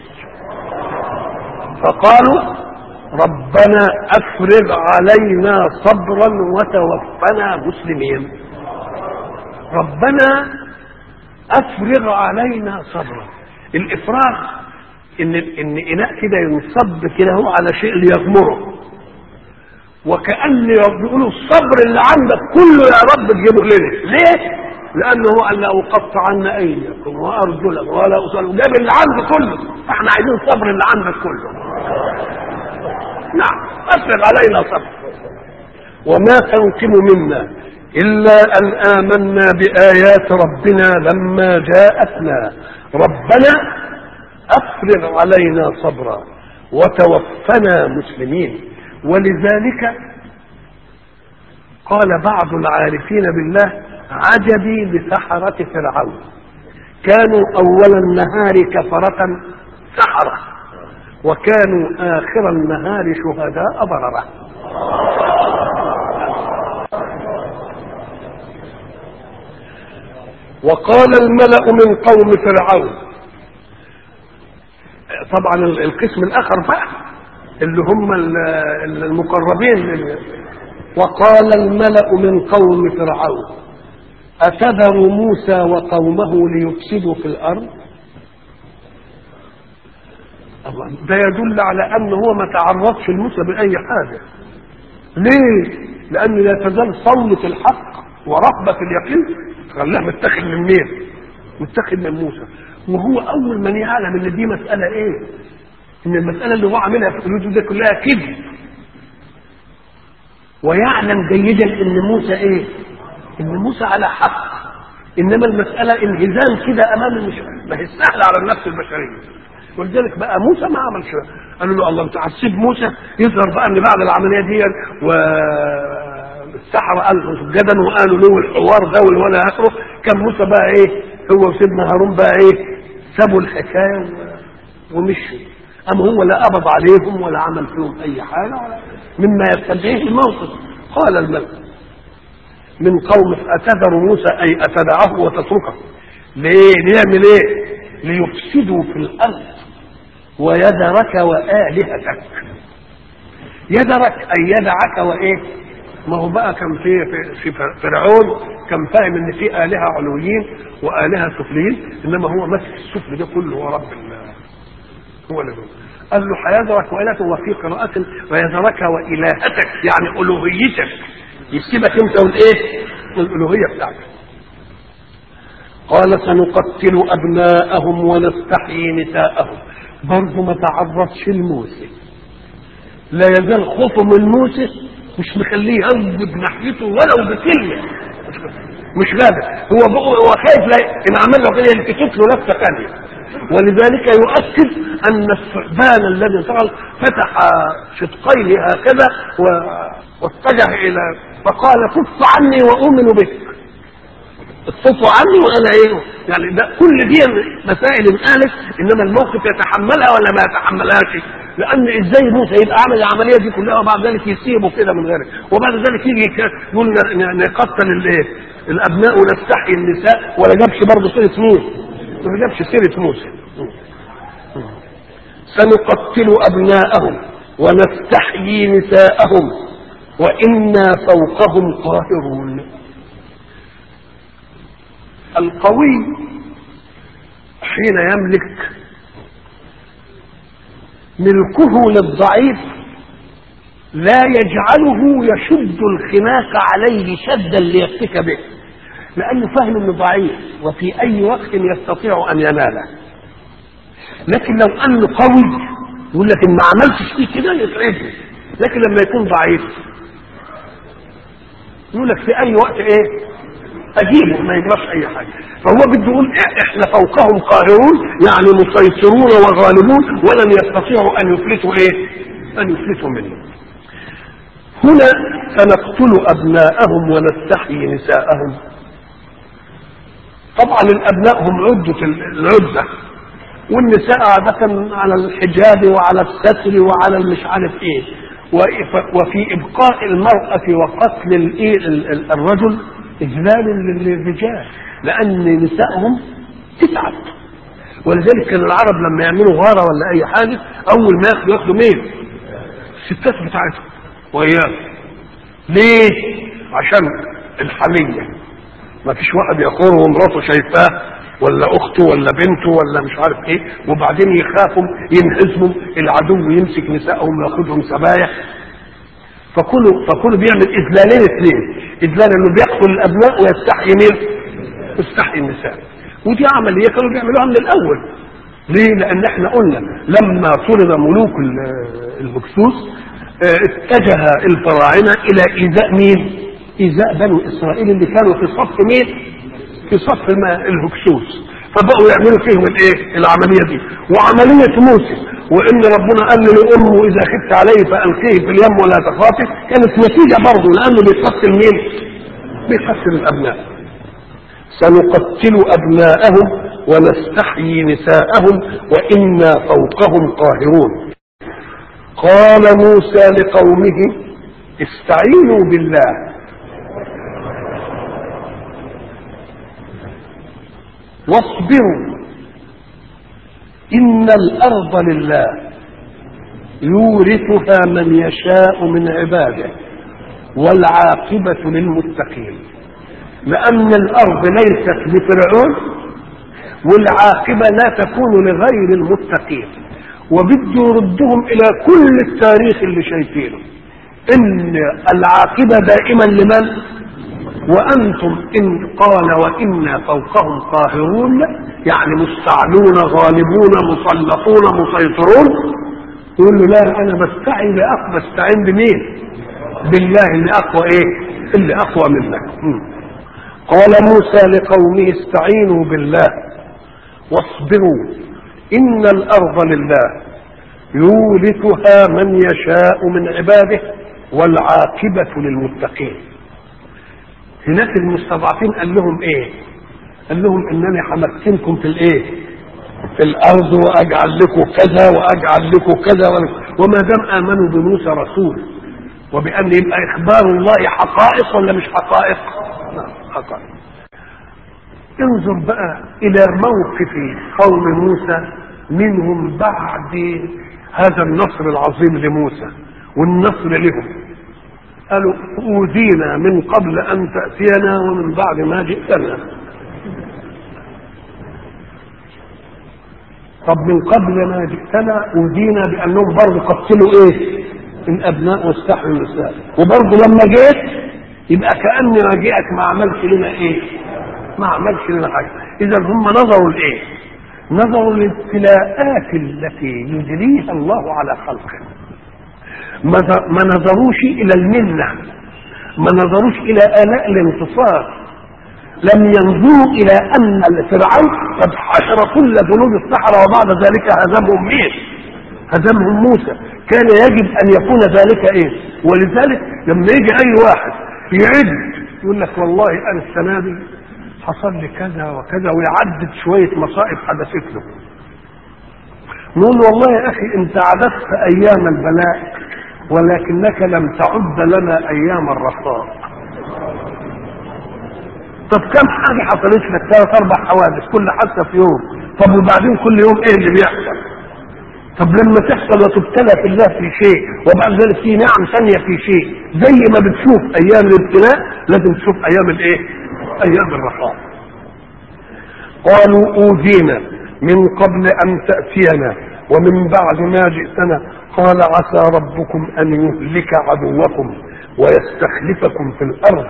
فقالوا ربنا افرغ علينا صبرا وتوفنا مسلمين ربنا افرغ علينا صبرا الافراغ ان ان اناء كده ينصب كده هو على شيء ليغمره وكان بيقولوا الصبر اللي عندك كله يا رب تجيبه لنا ليه لانه هو قال لاقطعن ايديكم وارجلكم ولا اصل جاب اللي عندي كله فاحنا عايزين الصبر اللي عندك كله نعم افرغ علينا صبر وما تنقم منا الا ان امنا بايات ربنا لما جاءتنا ربنا افرغ علينا صبرا وتوفنا مسلمين ولذلك قال بعض العارفين بالله عجبي لسحرة فرعون كانوا أول النهار كفرة سحرة وكانوا آخر النهار شهداء بررة وقال الملأ من قوم فرعون طبعا القسم الآخر بقى اللي هم المقربين وقال الملأ من قوم فرعون أتذر موسى وقومه ليفسدوا في الأرض الله ده يدل على أنه هو ما تعرضش لموسى بأي حاجة ليه؟ لأن لا تزال صولة الحق ورغبة اليقين خلاها متاخد من مين؟ متاخد من موسى وهو أول من يعلم إن دي مسألة إيه؟ إن المسألة اللي هو عاملها في الوجود ده كلها كذب ويعلم جيدا إن موسى إيه؟ ان موسى على حق انما المساله انهزام كده امام المشرك ما هي سهله على النفس البشريه ولذلك بقى موسى ما عملش قالوا له الله انت هتسيب موسى يظهر بقى ان بعد العمليه دي والسحرة قالوا سجدا وقالوا له الحوار ده والى اخره كان موسى بقى ايه هو وسيدنا هارون بقى ايه سابوا الحكايه ومشوا اما هو لا قبض عليهم ولا عمل فيهم اي حاجه ولا مما يستدعيه الموقف قال الملك من قوم أتذر موسى أي أتدعه وتتركه ليه ليعمل ايه ليفسدوا في الأرض ويذرك وآلهتك يذرك أي يدعك وإيه ما هو بقى كان في في فرعون كان فاهم ان في آلهة علويين وآلهة سفليين انما هو ماسك السفل ده كله هو رب هو اللي قال له هيذرك وإلهتك وفي قراءة ويذرك وإلهتك يعني ألوهيتك يسيبك انت والايه والالوهيه بتاعتك قال سنقتل ابناءهم ونستحيي نساءهم برضه ما تعرضش لموسى لا يزال خوفه من موسى مش مخليه ينضب ناحيته ولو بكلمه مش غادر هو بقى هو خايف لا ان عمل له كده يلتفت له لفه ثانيه ولذلك يؤكد ان الثعبان الذي صار فتح شدقيه هكذا و- واتجه الى فقال كف عني واؤمن بك اتصفوا عني وانا ايه يعني ده كل دي مسائل انقالت انما الموقف يتحملها ولا ما يتحملهاش لان ازاي موسى يبقى عمل العمليه دي كلها وبعد ذلك يسيبه كده من غيره وبعد ذلك يجي ك- يقول ن- ن- نقتل الايه الابناء ونستحيي النساء ولا جابش برضه سيره موسى ما جابش سيره موسى سنقتل ابناءهم ونستحيي نساءهم وانا فوقهم قاهرون القوي حين يملك ملكه للضعيف لا يجعله يشد الخناق عليه شدا ليفتك به لانه فاهم انه ضعيف وفي اي وقت يستطيع ان يناله لكن لو انه قوي يقول لك ان ما عملتش فيه كده يتعبني لكن لما يكون ضعيف يقول لك في اي وقت ايه اجيبه ما يجراش اي حاجه فهو بده يقول احنا فوقهم قاهرون يعني مسيطرون وغالبون ولن يستطيعوا ان يفلتوا ايه ان يفلتوا منه هنا سنقتل ابناءهم ونستحيي نساءهم طبعا الابناء هم عده العده والنساء عادة على الحجاب وعلى الستر وعلى المش عارف ايه وف- وفي ابقاء المرأة وقتل الايه ال- ال- الرجل اجلال للرجال لان نسائهم تتعب ولذلك كان العرب لما يعملوا غارة ولا اي حاجة اول ما ياخدوا ياخدوا مين الستات بتاعتهم وياه ليه عشان الحمية ما فيش واحد يقر ومراته شايفاه ولا اخته ولا بنته ولا مش عارف ايه وبعدين يخافوا ينهزموا العدو يمسك نسائهم وياخذهم سبايا فكله فكله بيعمل اذلالين اثنين اذلال انه بيقتل الابناء ويستحيي مين؟ يستحيي النساء ودي عمليه كانوا بيعملوها من الاول ليه؟ لان احنا قلنا لما طرد ملوك ال- الهكسوس اه، اتجه الفراعنه الى ايذاء مين؟ ايذاء بنو اسرائيل اللي كانوا في صف مين؟ في صف الم- الهكسوس فبقوا يعملوا فيهم الايه؟ العمليه دي وعمليه موسى وان ربنا قال لامه اذا خفت عليه فالقيه في اليم ولا تخافي كانت نتيجه برضه لانه بيقتل مين؟ بيقتل الابناء سنقتل ابناءهم ونستحيي نساءهم وانا فوقهم قاهرون قال موسى لقومه استعينوا بالله واصبروا ان الارض لله يورثها من يشاء من عباده والعاقبه للمتقين لان الارض ليست لفرعون والعاقبه لا تكون لغير المتقين وبده يردهم الى كل التاريخ اللي شايفينه ان العاقبه دائما لمن وانتم ان قال وانا فوقهم قاهرون يعني مستعلون غالبون مسلطون مسيطرون يقول له لا انا بستعين بأقوى بستعين بمين بالله اللي اقوى ايه اللي اقوى منك مم. قال موسى لقومه استعينوا بالله واصبروا ان الارض لله يورثها من يشاء من عباده والعاقبه للمتقين هناك المستضعفين قال لهم ايه قال لهم انني همكنكم في الايه في الارض واجعل لكم كذا واجعل لكم كذا وما دام امنوا بموسى رسول وبان يبقى اخبار الله حقائق ولا مش حقائق نعم حقائق انظر بقى الى موقف قوم موسى منهم بعد هذا النصر العظيم لموسى والنصر لهم قالوا اوذينا من قبل ان تاتينا ومن بعد ما جئتنا طب من قبل ما جئتنا اوذينا بانهم برضه قتلوا ايه الابناء واستحيوا النساء وبرضه لما جيت يبقى كاني ما جئت ما عملش لنا ايه ما عملش لنا حاجه اذا هم نظروا لايه نظروا للابتلاءات التي يجريها الله على خلقه ما نظروش الى المنه ما نظروش الى الاء الانتصار لم ينظروا الى ان فرعون قد حشر كل جنود السحره وبعد ذلك هزمهم مين؟ هزمهم موسى كان يجب ان يكون ذلك ايه؟ ولذلك لما يجي اي واحد يعد يقول لك والله انا السنه دي حصل لي كذا وكذا ويعدد شويه مصائب حدثت له نقول والله يا اخي انت عددت ايام البلاء ولكنك لم تعد لنا ايام الرخاء طب كم حاجه حصلت لك ثلاث اربع حوادث كل حادثه في يوم طب وبعدين كل يوم ايه اللي بيحصل طب لما تحصل وتبتلى في الله في شيء وبعد ذلك في نعم ثانيه في شيء زي ما بتشوف ايام الابتلاء لازم تشوف ايام الايه ايام الرخاء قالوا اوذينا من قبل ان تاتينا ومن بعد ما جئتنا قال عسى ربكم ان يهلك عدوكم ويستخلفكم في الارض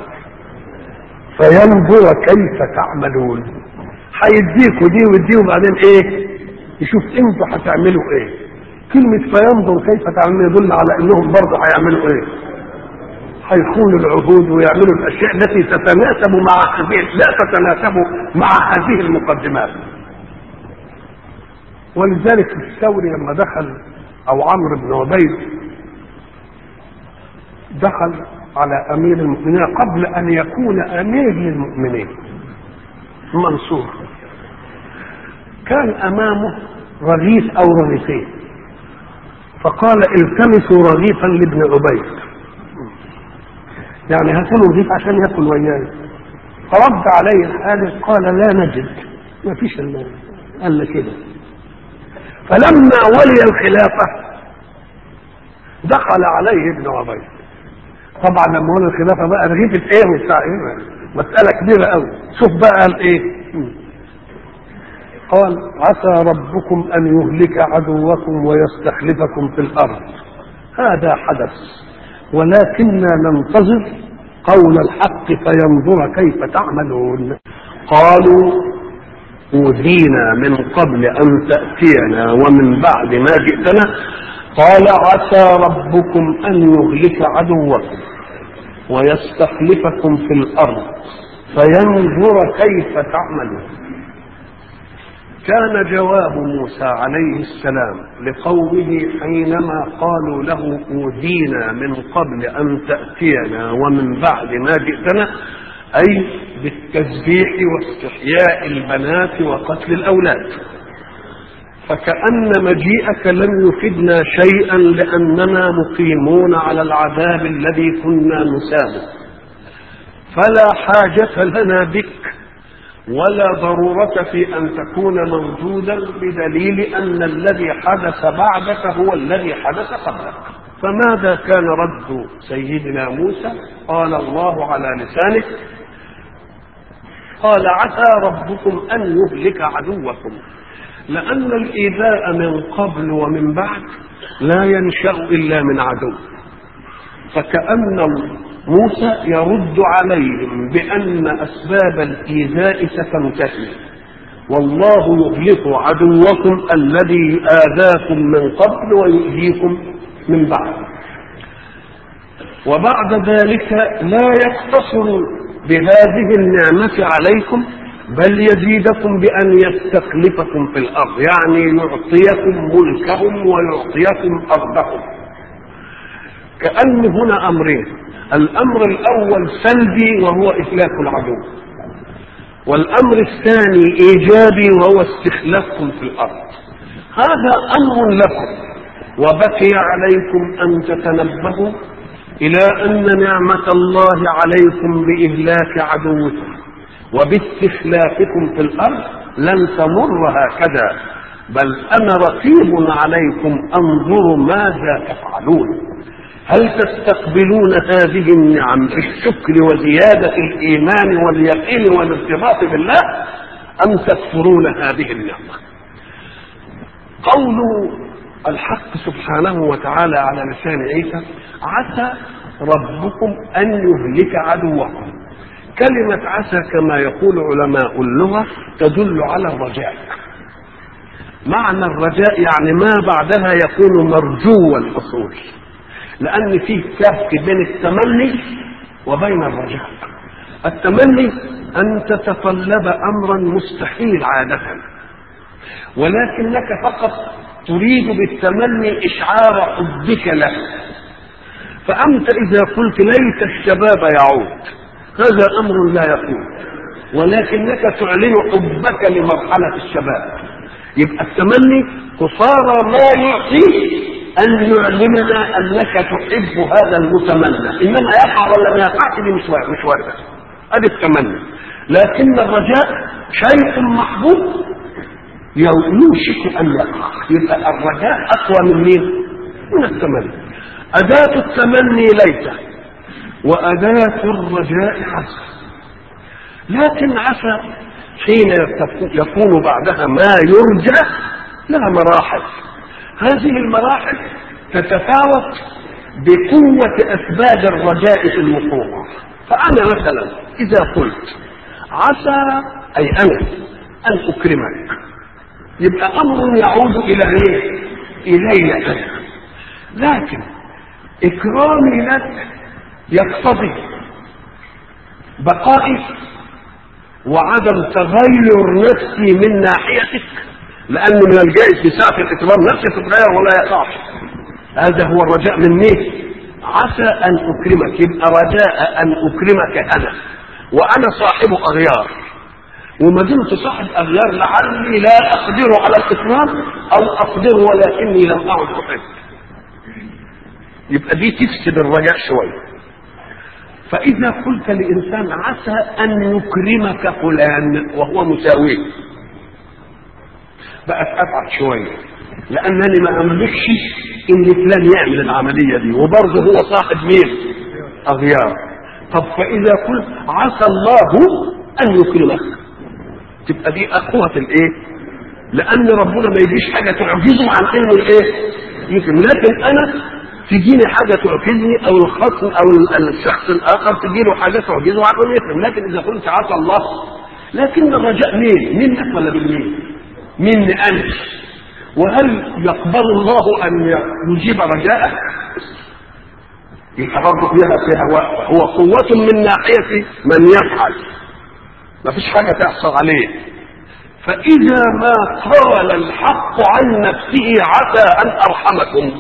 فينظر كيف تعملون هيديكوا دي ودي وبعدين ايه يشوف انتوا هتعملوا ايه كلمة فينظر كيف تعملون يدل على انهم برضه هيعملوا ايه هيخونوا العهود ويعملوا الاشياء التي تتناسب مع هذه لا تتناسب مع هذه المقدمات ولذلك الثوري لما دخل او عمرو بن عبيد دخل على امير المؤمنين قبل ان يكون امير للمؤمنين منصور كان امامه رغيف او رغيفين فقال التمسوا رغيفا لابن عبيد يعني هاتوا له رغيف عشان ياكل وياي فرد عليه الحارس قال لا نجد ما فيش الا قال كده فلما ولي الخلافه دخل عليه ابن عبيد طبعا لما ولي الخلافه بقى رغيف ايه وبتاع ايه مساله كبيره قوي شوف بقى قال ايه قال عسى ربكم ان يهلك عدوكم ويستخلفكم في الارض هذا حدث ولكننا ننتظر قول الحق فينظر كيف تعملون قالوا اوذينا من قبل ان تاتينا ومن بعد ما جئتنا قال عسى ربكم ان يهلك عدوكم ويستخلفكم في الارض فينظر كيف تعملون كان جواب موسى عليه السلام لقومه حينما قالوا له اوذينا من قبل ان تاتينا ومن بعد ما جئتنا اي بالتسبيح واستحياء البنات وقتل الاولاد فكأن مجيئك لم يفدنا شيئا لأننا مقيمون على العذاب الذي كنا نسامه فلا حاجة لنا بك ولا ضرورة في أن تكون موجودا بدليل أن الذي حدث بعدك هو الذي حدث قبلك فماذا كان رد سيدنا موسى قال الله على لسانه قال عسى ربكم أن يهلك عدوكم لأن الإيذاء من قبل ومن بعد لا ينشأ إلا من عدو فكأن موسى يرد عليهم بأن أسباب الإيذاء ستنتهي والله يهلك عدوكم الذي آذاكم من قبل ويؤذيكم من بعد وبعد ذلك لا يقتصر بهذه النعمة عليكم بل يزيدكم بأن يستخلفكم في الأرض يعني يعطيكم ملكهم ويعطيكم أرضهم كأن هنا أمرين الأمر الأول سلبي وهو إهلاك العدو والأمر الثاني إيجابي وهو استخلافكم في الأرض هذا أمر لكم وبقي عليكم أن تتنبهوا إلى أن نعمة الله عليكم بإهلاك عدوكم وباستخلافكم في الارض لن تمر هكذا بل انا رقيب عليكم انظر ماذا تفعلون هل تستقبلون هذه النعم بالشكر وزياده الايمان واليقين والارتباط بالله ام تكفرون هذه النعمه قول الحق سبحانه وتعالى على لسان عيسى عسى ربكم ان يهلك عدوكم كلمة عسى كما يقول علماء اللغة تدل على الرجاء معنى الرجاء يعني ما بعدها يكون مرجو الحصول لأن فيه فرق بين التمني وبين الرجاء التمني أن تتطلب أمرا مستحيل عادة ولكنك فقط تريد بالتمني إشعار حبك له فأنت إذا قلت ليت الشباب يعود هذا أمر لا يكون ولكنك تعلن حبك لمرحلة الشباب يبقى التمني قصارى ما يعطي أن يعلمنا أنك تحب هذا المتمنى إنما يقع ولا ما يقعش دي مش مش واردة هذا التمني لكن الرجاء شيء محبوب يوشك أن يقع يبقى الرجاء أقوى من مين؟ من التمني أداة التمني ليس وأداة الرجاء عسى لكن عسى حين يكون بعدها ما يرجى لها مراحل هذه المراحل تتفاوت بقوة أسباب الرجاء في الوقوع فأنا مثلا إذا قلت عسى أي أنا أن أكرمك يبقى أمر يعود إلى إيه؟ إلي أنا لكن إكرامي لك يقتضي بقائي وعدم تغير نفسي من ناحيتك لأن من الجائز في ساعة الإكرام نفسي تتغير ولا يقع هذا هو الرجاء من مين؟ عسى أن أكرمك يبقى رجاء أن أكرمك أنا وأنا صاحب أغيار وما دمت صاحب أغيار لعلي لا أقدر على الإكرام أو أقدر ولكني لم أعد أحب يبقى دي تفسد الرجاء شوية فإذا قلت لإنسان عسى أن يكرمك فلان وهو مساويه بقت أبعد شوية لأنني ما أملكش إن فلان يعمل العملية دي وبرضه هو صاحب مين؟ أغيار طب فإذا قلت عسى الله أن يكرمك تبقى دي أقوى في الإيه؟ لأن ربنا ما يجيش حاجة تعجزه عن إنه الإيه؟ يكرم لكن أنا تجيني حاجة تعجزني أو الخصم أو الشخص الآخر تجيله حاجة تعجزه عن إنه يكرم لكن إذا قلت عسى الله لكن الرجاء مين؟ منك ولا بالمين؟ مني أنا وهل يقبل الله أن يجيب رجاءك؟ يبقى برضه فيها فيها هو قوة من ناحية من يفعل ما فيش حاجة تحصل عليه فإذا ما قال الحق عن نفسه عسى أن أرحمكم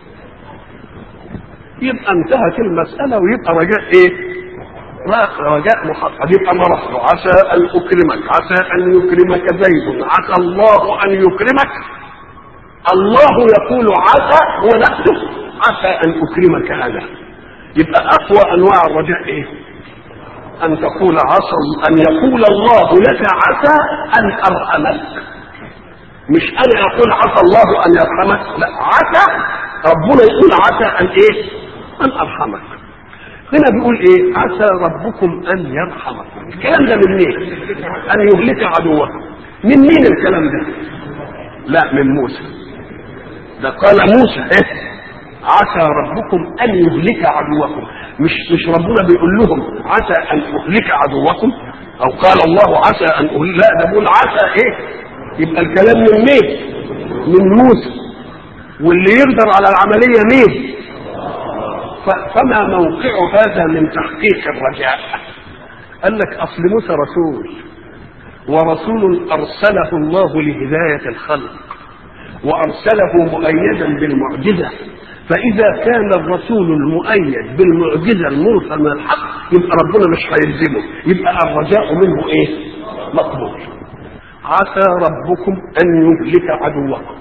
يبقى انتهت المسألة ويبقى رجاء إيه؟ رجاء محقق يبقى مرحبا عسى أن أكرمك عسى أن يكرمك زيد عسى الله أن يكرمك الله يقول عسى ونفسه عسى أن أكرمك أنا يبقى أقوى أنواع الرجاء إيه؟ أن تقول عسى أن يقول الله لك عسى أن أرحمك مش أنا أقول عسى الله أن يرحمك لا عسى ربنا يقول عسى أن إيه؟ أن أرحمك هنا بيقول ايه عسى ربكم ان يرحمكم الكلام ده من مين ان يهلك عدوكم من مين الكلام ده لا من موسى ده قال موسى ايه عسى ربكم ان يهلك عدوكم مش مش ربنا بيقول لهم عسى ان اهلك عدوكم او قال الله عسى ان اهلك لا ده بيقول عسى ايه يبقى الكلام من مين من موسى واللي يقدر على العمليه مين فما موقع هذا من تحقيق الرجاء قال لك اصل موسى رسول ورسول ارسله الله لهدايه الخلق وارسله مؤيدا بالمعجزه فاذا كان الرسول المؤيد بالمعجزه المرسل من الحق يبقى ربنا مش هيلزمه يبقى الرجاء منه ايه مقبول عسى ربكم ان يهلك عدوكم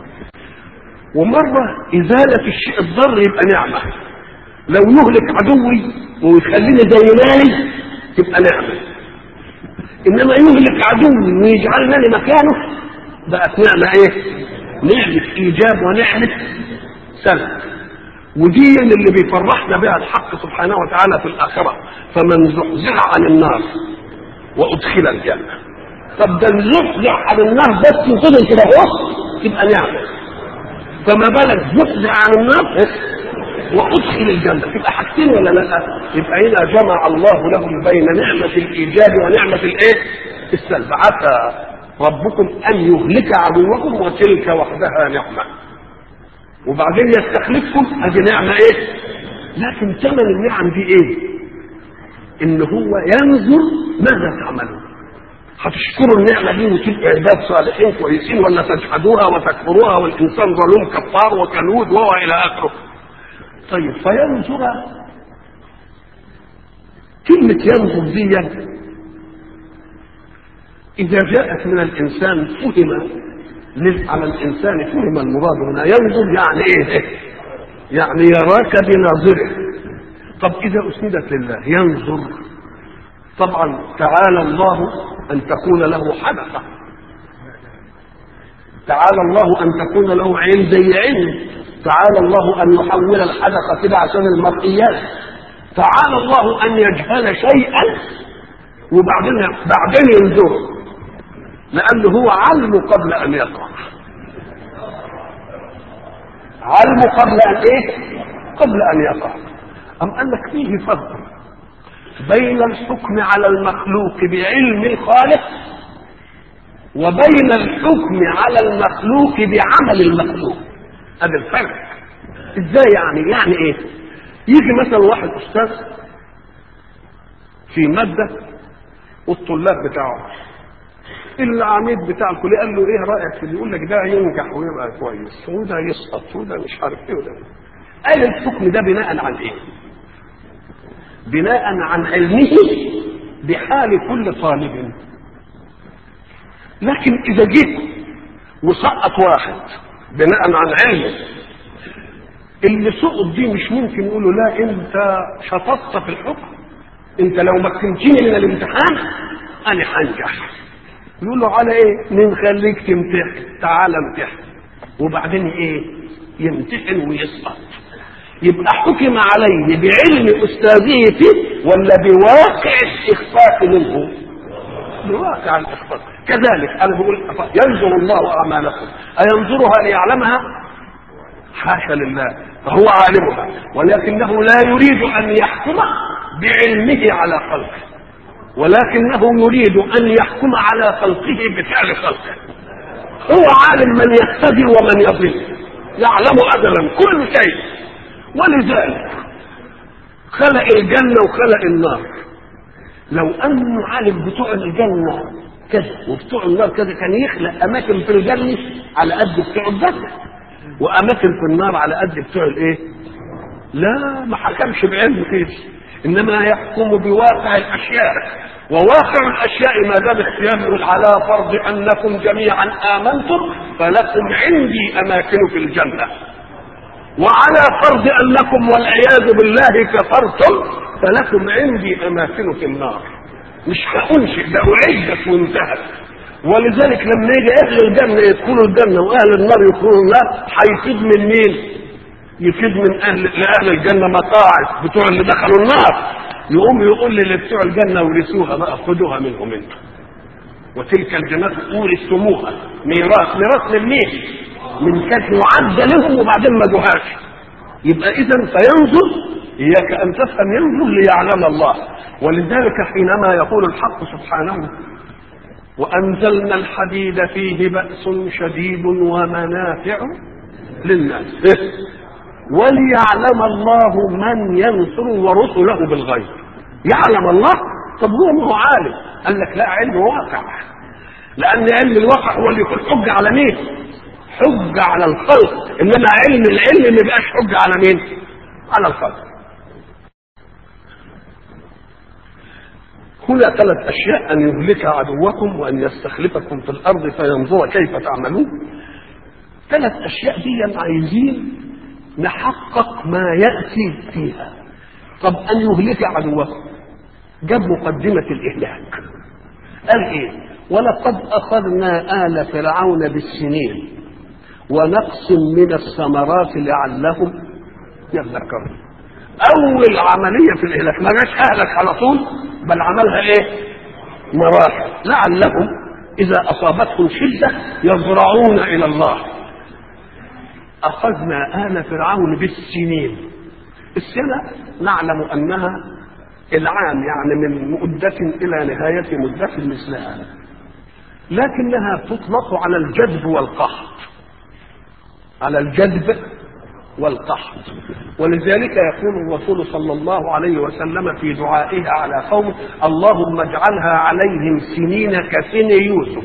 ومره ازاله الشيء الضر يبقى نعمه لو يهلك عدوي ويخليني زي مالي تبقى نعمه انما يهلك عدوي ويجعلني مكانه بقت نعمه ايه؟ نعمه ايجاب ونعمه سلب ودي اللي بيفرحنا بها الحق سبحانه وتعالى في الاخره فمن زحزح عن النار وادخل الجنه طب ده زحزح عن النار بس وفضل كده اهو تبقى نعمه فما بالك زحزح عن النار وادخل الجنه تبقى حاجتين ولا لا؟ يبقى هنا جمع الله لهم بين نعمه الايجاب ونعمه الايه؟ السلب عسى ربكم ان يهلك عدوكم وتلك وحدها نعمه وبعدين يستخلفكم ادي نعمه ايه؟ لكن ثمن النعم دي ايه؟ ان هو ينظر ماذا تعملون هتشكروا النعمة دي وتبقوا عباد صالحين كويسين ولا تجحدوها وتكفروها والإنسان ظلوم كفار وكنود وهو إلى آخره طيب فينظر كلمة ينظر دي إذا جاءت من الإنسان فهم على الإنسان فهم المراد هنا ينظر يعني إيه؟ يعني يراك بناظره طب إذا أسندت لله ينظر طبعا تعالى الله أن تكون له حدقة تعالى الله أن تكون له عين زي عين تعالى الله أن يحول الحدقة كده عشان المرئيات تعالى الله أن يجهل شيئا وبعدين بعدين ينظره لأنه هو علم قبل أن يقع علم قبل أن إيه؟ قبل أن يقع أم قال لك فيه فرق بين الحكم على المخلوق بعلم الخالق وبين الحكم على المخلوق بعمل المخلوق هذا الفرق ازاي يعني يعني ايه يجي مثلا واحد استاذ في ماده والطلاب بتاعه العميد بتاع الكليه قال له ايه رايك في اللي يقول لك ده ينجح ويبقى كويس وده يسقط وده مش عارف ايه وده قال الحكم ده بناء على ايه؟ بناء عن علمه بحال كل طالب لكن اذا جيت وسقط واحد بناء عن علمه اللي سقط دي مش ممكن يقول له لا انت شططت في الحكم انت لو مكنتني من الامتحان انا هنجح يقول له على ايه نخليك تمتحن تعال امتحن وبعدين ايه يمتحن ويسقط يبقى حكم عليه بعلم استاذه فيه ولا بواقع الاخفاق منه بواقع الاخفاق كذلك انا بقول ينظر الله اعمالكم اينظرها ليعلمها حاشا لله فهو عالمها ولكنه لا يريد ان يحكم بعلمه على خلقه ولكنه يريد ان يحكم على خلقه بفعل خلقه هو عالم من يهتدي ومن يضل يعلم ازلا كل شيء ولذلك خلق الجنة وخلق النار لو أنه عالم بتوع الجنة كذا وبتوع النار كذا كان يخلق أماكن في الجنة على قد بتوع الجنة وأماكن في النار على قد بتوع الإيه؟ لا ما حكمش بعلم كده إنما يحكم بواقع الأشياء وواقع الأشياء ما دام اختيار على فرض أنكم جميعا آمنتم فلكم عندي أماكن في الجنة وعلى فرض انكم والعياذ بالله كفرتم فلكم عندي اماكن في النار مش هانشئ ده اعدت وانتهت ولذلك لما يجي اهل الجنه يدخلوا الجنه واهل النار يدخلوا النار هيفيد من مين؟ يفيد من اهل لاهل الجنه مقاعد بتوع اللي دخلوا النار يقوم يقول للي بتوع الجنه ورثوها بقى خدوها منهم انتم وتلك الجنات اورثتموها ميراث ميراث لمين؟ من كانت معدة لهم وبعدين ما جوهاش يبقى اذا فينظر اياك ان تفهم ينظر ليعلم الله ولذلك حينما يقول الحق سبحانه وانزلنا الحديد فيه باس شديد ومنافع للناس وليعلم الله من ينصر ورسله بالغيب يعلم الله طب هو ما هو عالم قال لك لا علم واقع لان علم الواقع هو اللي يكون حجه على مين حجة على الخلق إنما علم العلم ما يبقاش حجة على مين؟ على الخلق هنا ثلاث أشياء أن يهلك عدوكم وأن يستخلفكم في الأرض فينظر كيف تعملون ثلاث أشياء دي عايزين نحقق ما يأتي فيها طب أن يهلك عدوكم جاب مقدمة الإهلاك قال إيه ولقد أخذنا آل فرعون بالسنين ونقص من الثمرات لعلهم يذكرون اول عمليه في الاهلاك ما جاش اهلك على طول بل عملها ايه مراحل لعلهم اذا اصابتهم شده يضرعون الى الله اخذنا ال فرعون بالسنين السنه نعلم انها العام يعني من مدة إلى نهاية مدة مثلها لكنها تطلق على الجذب والقهر على الجذب والقحط ولذلك يقول الرسول صلى الله عليه وسلم في دعائه على قومه اللهم اجعلها عليهم سنين كسن يوسف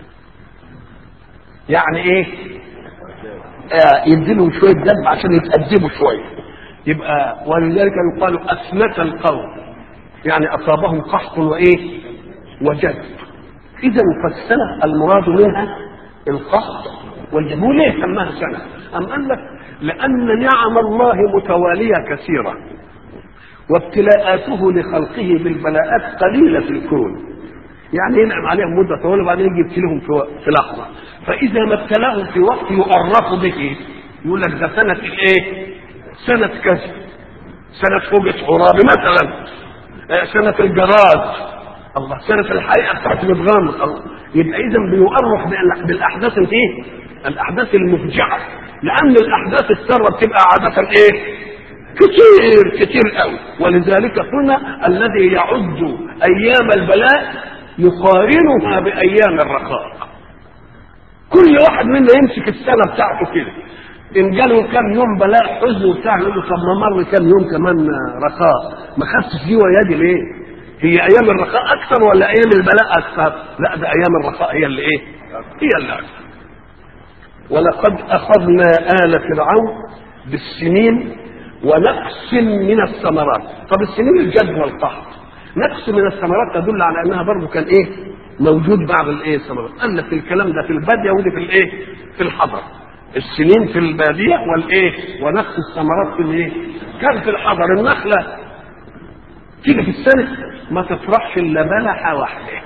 يعني ايه آه يديلهم شويه دم عشان يتأدبوا شويه يبقى ولذلك يقال أسنة القوم يعني أصابهم قحط وإيه وجد إذا فالسنة المراد منها القحط والجد وليه سماها سنة أم قال لك لأن نعم الله متوالية كثيرة وابتلاءاته لخلقه بالبلاءات قليلة في الكون يعني ينعم عليهم مدة طويلة وبعدين يجي يبتليهم في, في لحظة فإذا ما ابتلاهم في وقت يؤرخ به يقول لك ده سنة الإيه؟ سنة كذا سنة فوجة عرابي مثلا سنة الجراد الله سنة الحقيقة بتاعت بتغامض الله يبقى إذا بيؤرخ بالأحداث الإيه؟ الأحداث المفجعة لأن الأحداث السارة بتبقى عادة إيه؟ كتير كتير قوي ولذلك قلنا الذي يعد أيام البلاء يقارنها بأيام الرخاء كل واحد منا يمسك السنة بتاعته كده ان جاله كام يوم بلاء حزن وبتاع يقول له طب ما مر كام يوم كمان رخاء ما خدتش دي ويدي ليه؟ هي ايام الرخاء اكثر ولا ايام البلاء اكثر؟ لا ده ايام الرخاء هي اللي ايه؟ هي اللي اكثر. ولقد اخذنا ال فرعون بالسنين ونقص من الثمرات، طب السنين الجد والقحط. نقص من الثمرات تدل على انها برضه كان ايه؟ موجود بعض الايه الثمرات. قال لك الكلام ده في الباديه ودي في الايه؟ في الحضر. السنين في الباديه والايه ونقص الثمرات في الايه كان في الحضر النخله تيجي في السنه ما تفرحش الا بلحه واحده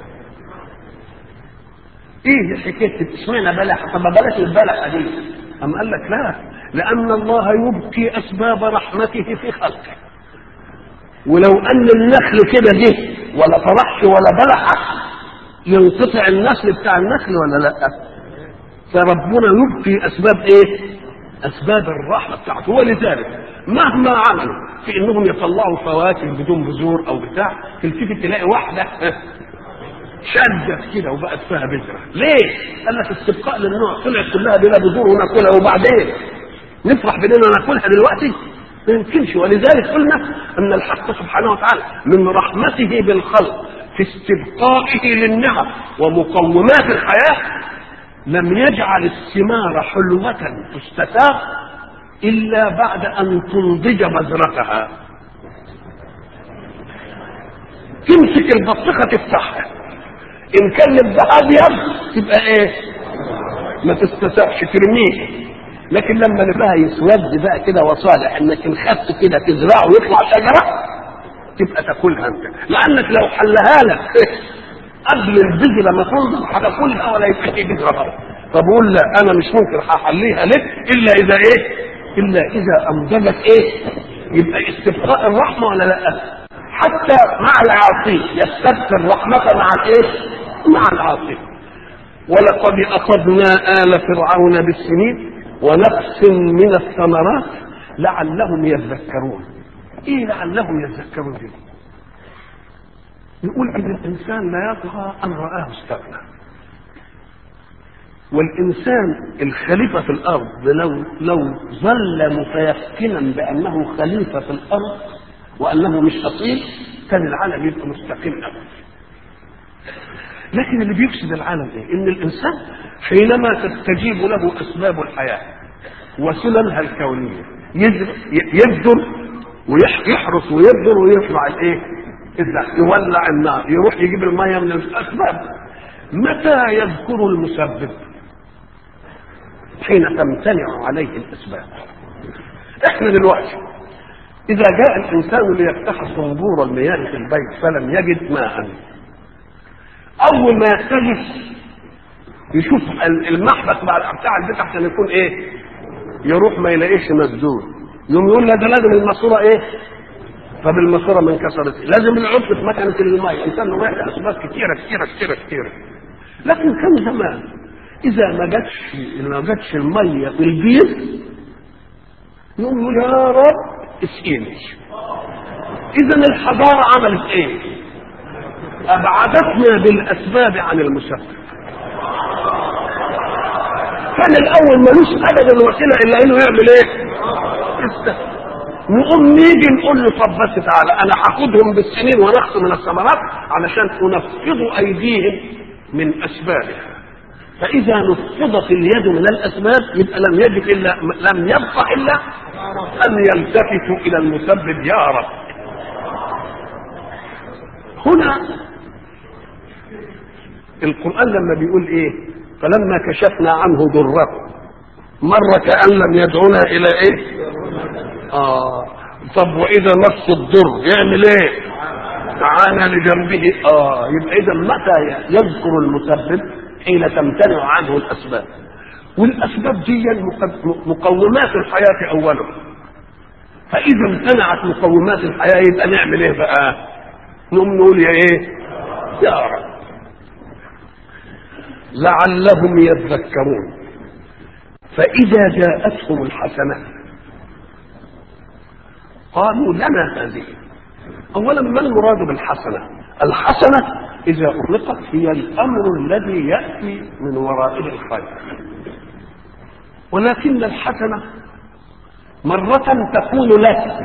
ايه حكايه اشمعنى بلحه طب بلاش البلحه دي أم قال لك لا لأن الله يبقي أسباب رحمته في خلقه ولو أن النخل كده جه ولا فرحش ولا بلحش ينقطع النسل بتاع النخل ولا لا فربنا يبقي اسباب ايه اسباب الرحمه بتاعته ولذلك مهما عملوا في انهم يطلعوا فواكه بدون بذور او بتاع تلتفت تلاقي واحده شدت كده وبقت فيها بذره ليه قال لك استبقاء للنوع طلعت كلها بلا بذور وناكلها وبعدين نفرح باننا ناكلها دلوقتي ما يمكنش ولذلك قلنا ان الحق سبحانه وتعالى من رحمته بالخلق في استبقائه للنعم ومقومات الحياه لم يجعل الثمار حلوة تستساق إلا بعد أن تنضج بذرتها تمسك البطيخة تفتحها إن كان لبها أبيض تبقى إيه؟ ما تستساقش ترميه لكن لما لبها يسود بقى كده وصالح انك ان خدت كده تزرعه ويطلع شجره تبقى تاكلها انت لانك لو حلها لك قبل البذرة ما تنضج هتاكلها ولا يبقى في بذرة برضه فبقول لا انا مش ممكن هحليها لك الا اذا ايه الا اذا انضجت ايه يبقى استبقاء الرحمه ولا لا حتى مع العاصي يستبقي الرحمه مع الايه مع العاصي ولقد اخذنا ال فرعون بالسنين ونقص من الثمرات لعلهم يذكرون ايه لعلهم يذكرون دي يقول ان الانسان لا يطغى ان راه استغنى والانسان الخليفه في الارض لو لو ظل متيقنا بانه خليفه في الارض وانه مش اصيل كان العالم يبقى مستقيم ابدا لكن اللي بيفسد العالم ايه؟ ان الانسان حينما تستجيب له اسباب الحياه وسننها الكونيه يبذل ويحرس ويبذل ويطلع الايه؟ يولع النار يروح يجيب الميه من الاسباب متى يذكر المسبب حين تمتنع عليه الاسباب احنا دلوقتي اذا جاء الانسان ليفتح صنبور المياه في البيت فلم يجد ماء اول ما يكتشف يشوف المحبس بتاع البيت عشان يكون ايه يروح ما يلاقيش مسدود يوم يقول لا ده لازم الماسوره ايه طب الماسوره ما انكسرت لازم العطل في مكنه الماء الانسان رايح لاسباب كثيره كثيره كثيره كثيره لكن كان زمان اذا ما جاتش ما جاتش الميه في البير يقوم يقول يا رب اسقيني اذا الحضاره عملت ايه ابعدتنا بالاسباب عن المسبب كان الاول ملوش ابدا وسيله الا انه يعمل ايه؟ يستهزئ نقوم نيجي نقول له طب بس تعالى انا هاخدهم بالسنين ونقص من الثمرات علشان انفض ايديهم من اسبابها فاذا نفضت اليد من الاسباب يبقى لم يجد الا لم يبقى الا ان يلتفتوا الى المسبب يا رب هنا القران لما بيقول ايه فلما كشفنا عنه ضره مر كان لم يدعنا الى ايه اه طب واذا مس الضر يعمل ايه تعانى لجنبه اه يبقى اذا متى يذكر المسبب حين تمتنع عنه الاسباب والاسباب دي مقومات الحياه اولا فاذا امتنعت مقومات الحياه يبقى نعمل ايه بقى نقوم نقول يا ايه يا رب لعلهم يذكرون فاذا جاءتهم الحسنه قالوا لنا هذه اولا ما المراد بالحسنه الحسنه اذا اطلقت هي الامر الذي ياتي من ورائه الخير ولكن الحسنه مره تكون لك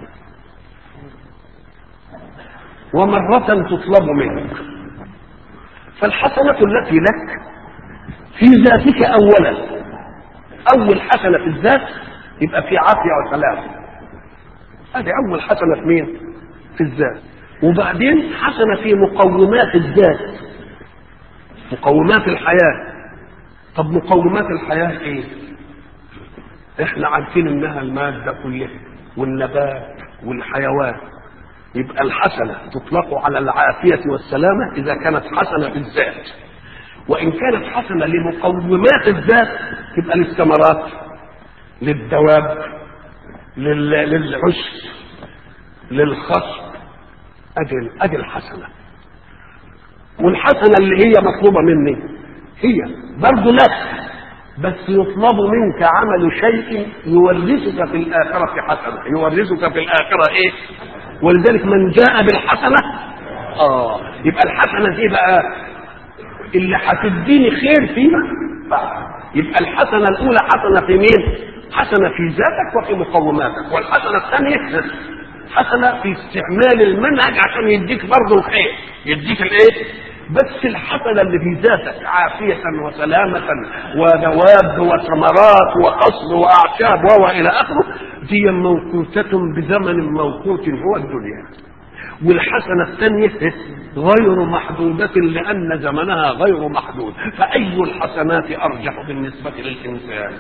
ومره تطلب منك فالحسنه التي لك في ذاتك اولا اول حسنه في الذات يبقى في عافيه وسلام هذه اول حسنه في مين في الذات وبعدين حسنه في مقومات الذات مقومات الحياه طب مقومات الحياه ايه احنا عارفين انها الماده كلها والنبات والحيوان يبقى الحسنه تطلق على العافيه والسلامه اذا كانت حسنه في الذات وان كانت حسنه لمقومات الذات تبقى للثمرات للدواب للعشب للخصب ادي ادي الحسنه والحسنه اللي هي مطلوبه مني هي برضه لك بس يطلب منك عمل شيء يورثك في الآخرة حسنة يورثك في الآخرة إيه ولذلك من جاء بالحسنة آه يبقى الحسنة دي بقى اللي هتديني خير فيها يبقى الحسنة الأولى حسنة في مين؟ حسنة في ذاتك وفي مقوماتك والحسنة الثانية حسنة في استعمال المنهج عشان يديك برضه الخير يديك الايه بس الحسنة اللي في ذاتك عافية وسلامة ودواب وثمرات وقصر وأعشاب وإلى آخره دي موقوتة بزمن موقوت هو الدنيا والحسنة الثانية غير محدودة لأن زمنها غير محدود فأي الحسنات أرجح بالنسبة للإنسان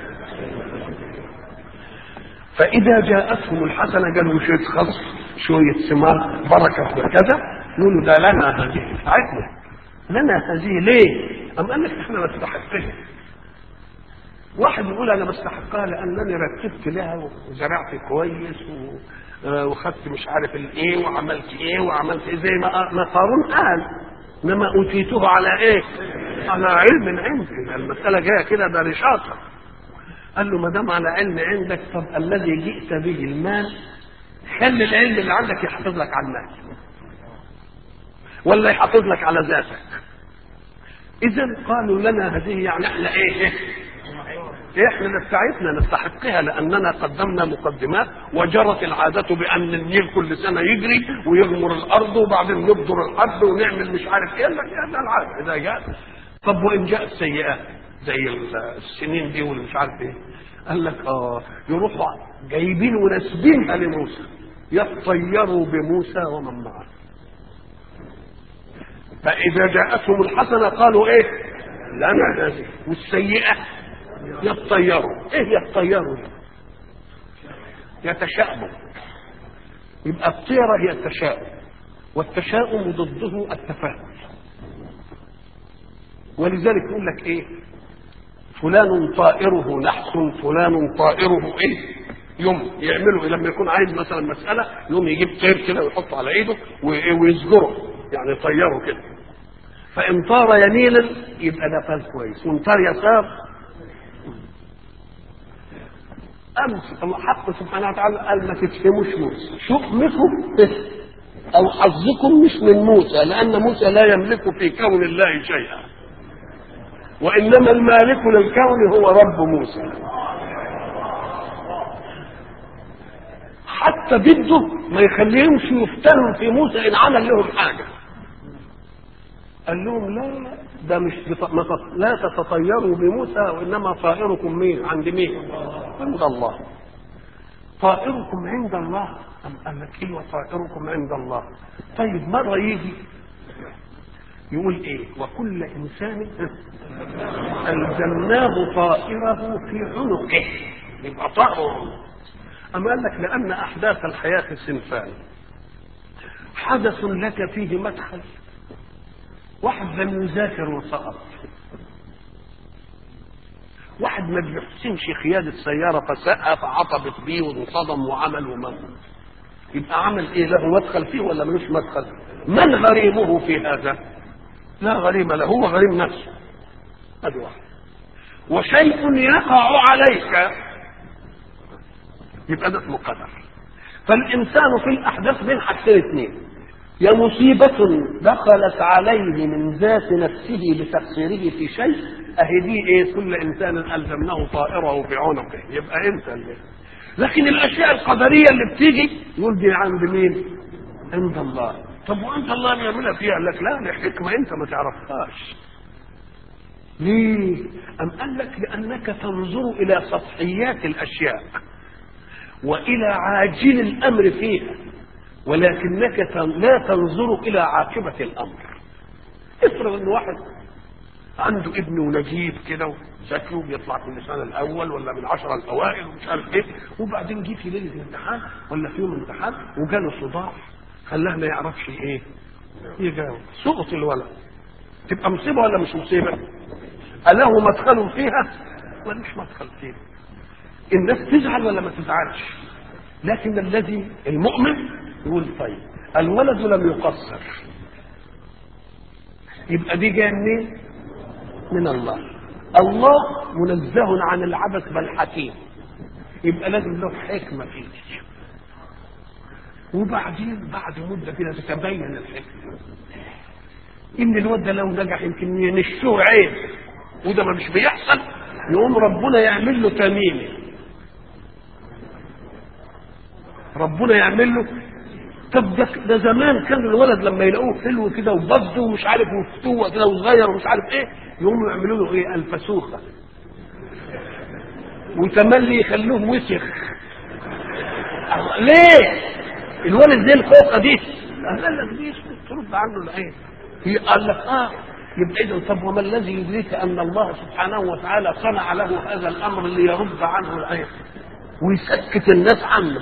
فإذا جاءتهم الحسنة قالوا شوية خصر شوية ثمار بركة وكذا نقول ده لنا هذه بتاعتنا لنا هذه ليه؟ أم قال لك احنا نستحقها واحد يقول انا بستحقها لانني رتبت لها وزرعت كويس و... وخدت مش عارف الايه وعملت ايه وعملت ايه زي ما ما قارون قال انما اوتيته على ايه؟ على علم عندي المساله جايه كده ده نشاطه قال له ما دام على علم عندك طب الذي جئت به المال خلي العلم اللي عندك يحافظ لك على المال ولا يحافظ لك على ذاتك اذا قالوا لنا هذه يعني احنا ايه, إيه؟ احنا بتاعتنا نستحقها لاننا قدمنا مقدمات وجرت العاده بان النيل كل سنه يجري ويغمر الارض وبعدين نبذر الحب ونعمل مش عارف ايه لك ده العاده اذا جاءت طب وان جاءت سيئات زي السنين دي واللي مش عارف ايه قال لك اه يروحوا جايبين وناسبينها لموسى يطيروا بموسى ومن معه فاذا جاءتهم الحسنه قالوا ايه لنا هذه والسيئه يطيروا ايه يطيروا يتشائموا يبقى الطيرة هي التشاؤم والتشاؤم ضده التفاؤل ولذلك يقول لك ايه فلان طائره نحس فلان طائره ايه يوم يعملوا لما يكون عايز مثلا مسألة يوم يجيب طير كده ويحطه على ايده ويسجره يعني يطيره كده فإن طار يمينا يبقى ده فاز كويس وإن طار يسار امس الله حق سبحانه وتعالى قال ما تفهموش موسى شؤمكم او حظكم مش من موسى لان موسى لا يملك في كون الله شيئا وانما المالك للكون هو رب موسى حتى بده ما يخليهمش يفتنوا في موسى ان عمل لهم حاجه قال لهم لا لا ده مش بط... ما تط... لا تتطيروا بموسى وانما طائركم مين عند مين عند الله طائركم عند الله أم قال لك ايوه طائركم عند الله طيب مره يجي يقول ايه وكل انسان الزمناه طائره في عنقه يبقى طائر أما قال لك لأن أحداث الحياة صنفان حدث لك فيه مدخل واحد لم يذاكر وسقط واحد ما بيحسنش قيادة سيارة فسقى فعطبت بيه وانصدم وعمل ومن يبقى عمل ايه له مدخل فيه ولا ملوش مدخل من غريمه في هذا لا غريم له هو غريم نفسه هذا واحد وشيء يقع عليك يبقى ده اسمه قدر فالانسان في الاحداث بين حاجتين اثنين يا مصيبة دخلت عليه من ذات نفسه بتقصيره في شيء اهي دي ايه كل انسان الزمناه طائره في عنقه يبقى انت اللي لكن الاشياء القدريه اللي بتيجي يقول دي عند مين؟ عند الله طب وانت الله بيعملها فيها قال لك لا لحكمه انت ما تعرفهاش ليه؟ أم قال لك لأنك تنظر إلى سطحيات الأشياء والى عاجل الامر فيها ولكنك لا تنظر الى عاقبه الامر افرض ان واحد عنده ابن ونجيب كده وذكي وبيطلع في اللسان الاول ولا من العشره الاوائل ومش عارف ايه وبعدين جه في ليله الامتحان ولا في يوم الامتحان وجاله صداع خلاه ما يعرفش ايه يجاوب سقط الولد تبقى مصيبه ولا مش مصيبه؟ أله مدخل فيها ولا مش مدخل فيها؟ الناس تزعل ولا ما تزعلش لكن الذي المؤمن يقول طيب الولد لم يقصر يبقى دي جايه منين؟ من الله الله منزه عن العبث بل حكيم يبقى لازم له حكمه فيه وبعدين بعد مده كده تتبين الحكمه ان الواد ده لو نجح يمكن ينشوه عيب وده ما مش بيحصل يقوم ربنا يعمل له تميمه ربنا يعمل له طب ده, ده زمان كان الولد لما يلاقوه حلو كده وبض ومش عارف وفتوه كده وصغير ومش عارف ايه يقوموا يعملوا له ايه الفسوخه وتملي يخلوه وسخ ليه؟ الولد زي الخوخه دي قال لك دي ترد عنه العين هي قال لك اه يبقى اذا طب وما الذي يدريك ان الله سبحانه وتعالى صنع له هذا الامر ليرد عنه العين ويسكت الناس عنه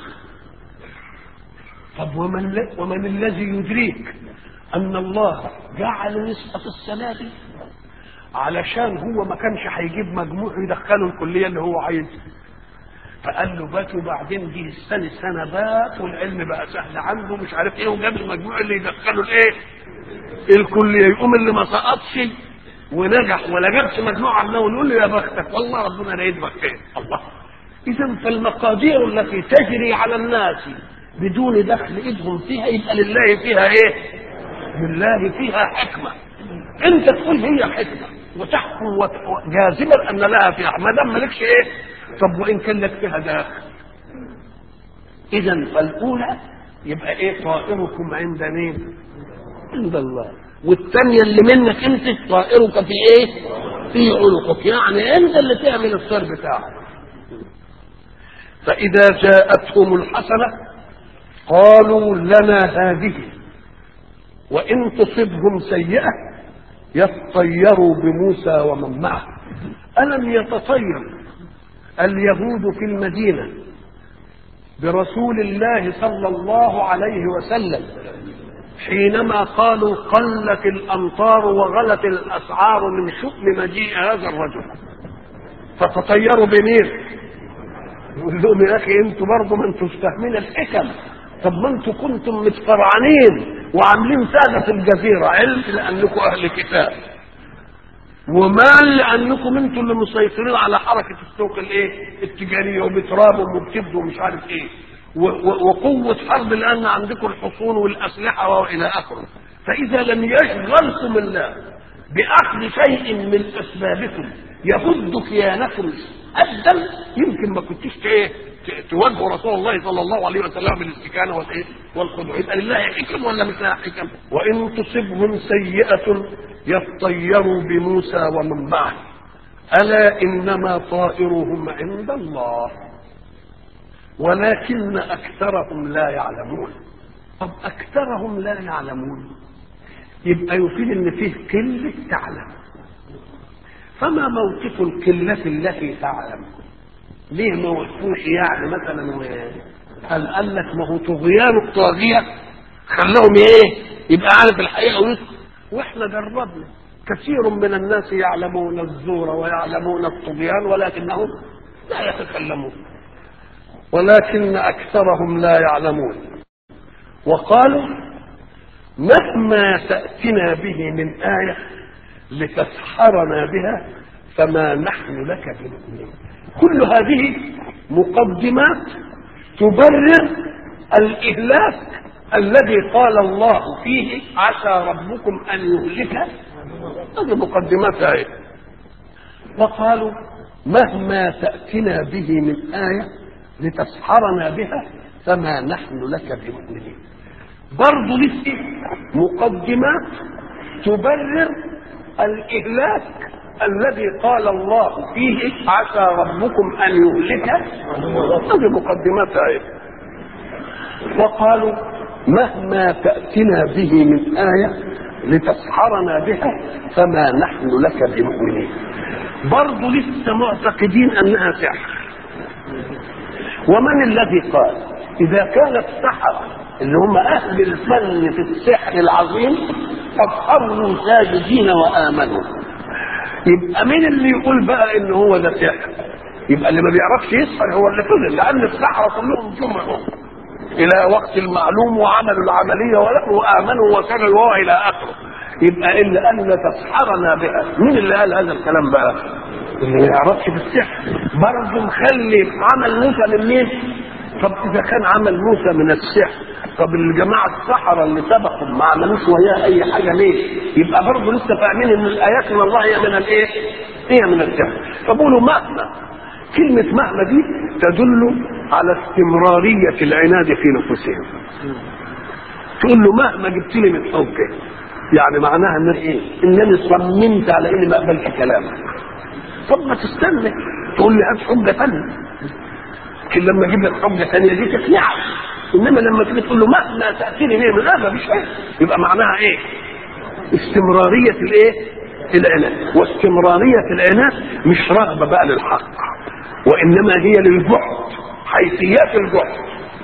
طب ومن, ومن الذي يدريك ان الله جعل يسقط السنه دي علشان هو ما كانش هيجيب مجموع يدخله الكليه اللي هو عايزها فقال له بات وبعدين جه السنه سنه بات والعلم بقى سهل عنده مش عارف ايه وجاب المجموع اللي يدخله الايه؟ الكليه يقوم اللي ما سقطش ونجح ولا جابش مجموع عنه ونقول له يا بختك والله ربنا لا يدبك خير الله اذا فالمقادير التي تجري على الناس بدون دخل ايدهم فيها يبقى لله فيها ايه؟ لله فيها حكمه انت تقول هي حكمه وتحكم جازما ان لها فيها ما دام مالكش ايه؟ طب وان كان لك فيها داخل اذا فالاولى يبقى ايه طائركم عند مين؟ عند الله والثانيه اللي منك انت طائرك في ايه؟ في عنقك يعني انت اللي تعمل السر بتاعك فاذا جاءتهم الحسنه قالوا لنا هذه وان تصبهم سيئه يطيروا بموسى ومن معه الم يتطير اليهود في المدينه برسول الله صلى الله عليه وسلم حينما قالوا قلت الامطار وغلت الاسعار من شؤم مجيء هذا الرجل فتطيروا بمين؟ يقول لهم يا اخي انتوا برضه ما انتوا فاهمين الحكم طب ما انتوا كنتم متفرعنين وعاملين سادة في الجزيرة علم لأنكم أهل كتاب ومال لأنكم انتوا اللي مسيطرين على حركة السوق الايه التجارية وبترابهم وبتبدوا ومش عارف ايه وقوة حرب لأن عندكم الحصون والأسلحة وإلى آخره فإذا لم يشغلكم الله باخذ شيء من اسبابكم يهد كيانكم ابدا يمكن ما كنتش ايه ت- تواجهوا رسول الله صلى الله عليه وسلم بالاستكانه والايه والخضوع يبقى لله حكم ولا مش لها حكم وان تصبهم سيئه يطيروا بموسى ومن معه الا انما طائرهم عند الله ولكن اكثرهم لا يعلمون طب اكثرهم لا يعلمون يبقى يفيد ان فيه قله تعلم فما موقف القله التي تعلم ليه ما وقفوش يعني مثلا و... هل قال لك ما هو طغيان الطاغيه خلاهم ايه يبقى عارف الحقيقه ويسكت واحنا جربنا كثير من الناس يعلمون الزور ويعلمون الطغيان ولكنهم لا يتكلمون ولكن اكثرهم لا يعلمون وقالوا مهما تاتنا به من ايه لتسحرنا بها فما نحن لك بمؤمنين كل هذه مقدمات تبرر الاهلاك الذي قال الله فيه عسى ربكم ان يهلك هذه مقدمات ايه وقالوا مهما تاتنا به من ايه لتسحرنا بها فما نحن لك بمؤمنين برضه لسه مقدمات تبرر الاهلاك الذي قال الله فيه عسى ربكم ان يهلك هذه مقدمات ايه وقالوا مهما تاتنا به من ايه لتسحرنا بها فما نحن لك بمؤمنين برضه لسه معتقدين انها سحر ومن الذي قال اذا كان السحره اللي هم اهل الفن في السحر العظيم قد خروا ساجدين وامنوا يبقى مين اللي يقول بقى ان هو ده سحر يبقى اللي ما بيعرفش يسحر هو اللي فضل لان السحره كلهم جمعوا الى وقت المعلوم وعملوا العمليه ولقوا امنوا وكانوا الواو الى اخره يبقى اللي قال تسحرنا بها مين اللي قال هذا الكلام بقى اللي ما يعرفش في السحر برضه مخلي عمل موسى من مين طب اذا كان عمل موسى من السحر طب الجماعه السحره اللي سبقوا ما عملوش وياه اي حاجه ليه يبقى برضه لسه فاهمين ان الايات من الله هي من الايه هي من السحر فبقولوا مهما كلمة مهما دي تدل على استمرارية العناد في نفوسهم تقول له مهما جبت لي من حجة يعني معناها ان ايه انني صممت على اني ما اقبلش كلامك طب ما تستنى تقول لي هات حجة ثانية لكن لما اجيب لك حجة ثانية دي تقنعك انما لما تيجي تقول له مهما تأتيني به من هذا مش عارف يبقى معناها ايه استمرارية الايه العناد واستمرارية العناد مش رغبة بقى للحق وإنما هي للجحد حيثيات الجحد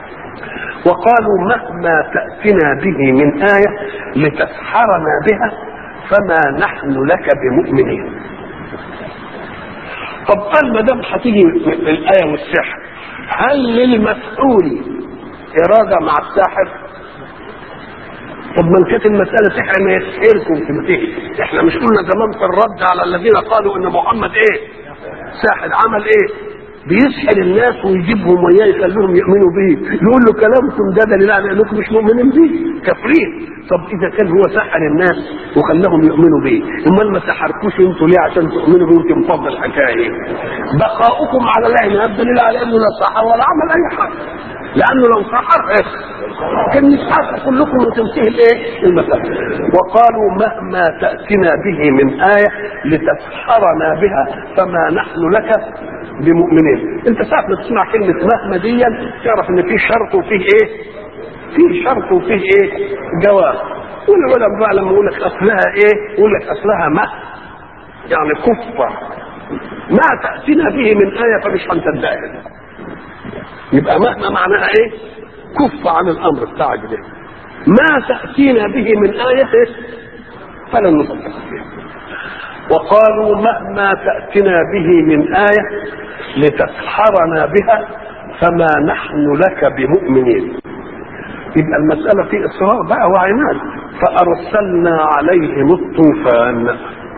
وقالوا مهما تأتنا به من آية لتسحرنا بها فما نحن لك بمؤمنين طب قال ما دام هتيجي الآية والسحر هل للمسؤول إرادة مع الساحر؟ طب ما كانت المسألة سحر ما يسحركم تنتهي احنا مش قلنا زمان في الرد على الذين قالوا ان محمد ايه ساحر عمل ايه بيسحر الناس ويجيبهم وياه يخليهم يؤمنوا به يقول له كلامكم ده دليل على انكم مش مؤمنين به كافرين طب اذا كان هو سحر الناس وخلاهم يؤمنوا به امال ما سحركوش انتوا ليه عشان تؤمنوا به وتنفض الحكايه ايه بقاؤكم على الله ما دليل على انه لا سحر ولا عمل اي حاجه لانه لو سحر ايه كان يسحر كلكم وتنتهي الايه المساله وقالوا مهما تاتنا به من ايه لتسحرنا بها فما نحن لك بمؤمنين انت ساعه ما تسمع كلمه مهما دي تعرف ان في شرط وفيه ايه في شرط وفيه ايه جواب والعلماء بقى لما يقول لك اصلها ايه يقول لك اصلها ما يعني كفه ما تاتينا به من ايه فمش هنصدقها يبقى مهما معناها ايه كف عن الامر بتاعك ده ما تاتينا به من ايه فلن نصدق فيها وقالوا مهما تأتنا به من آية لتسحرنا بها فما نحن لك بمؤمنين يبقى المسألة في إصرار بقى وعناد فأرسلنا عليهم الطوفان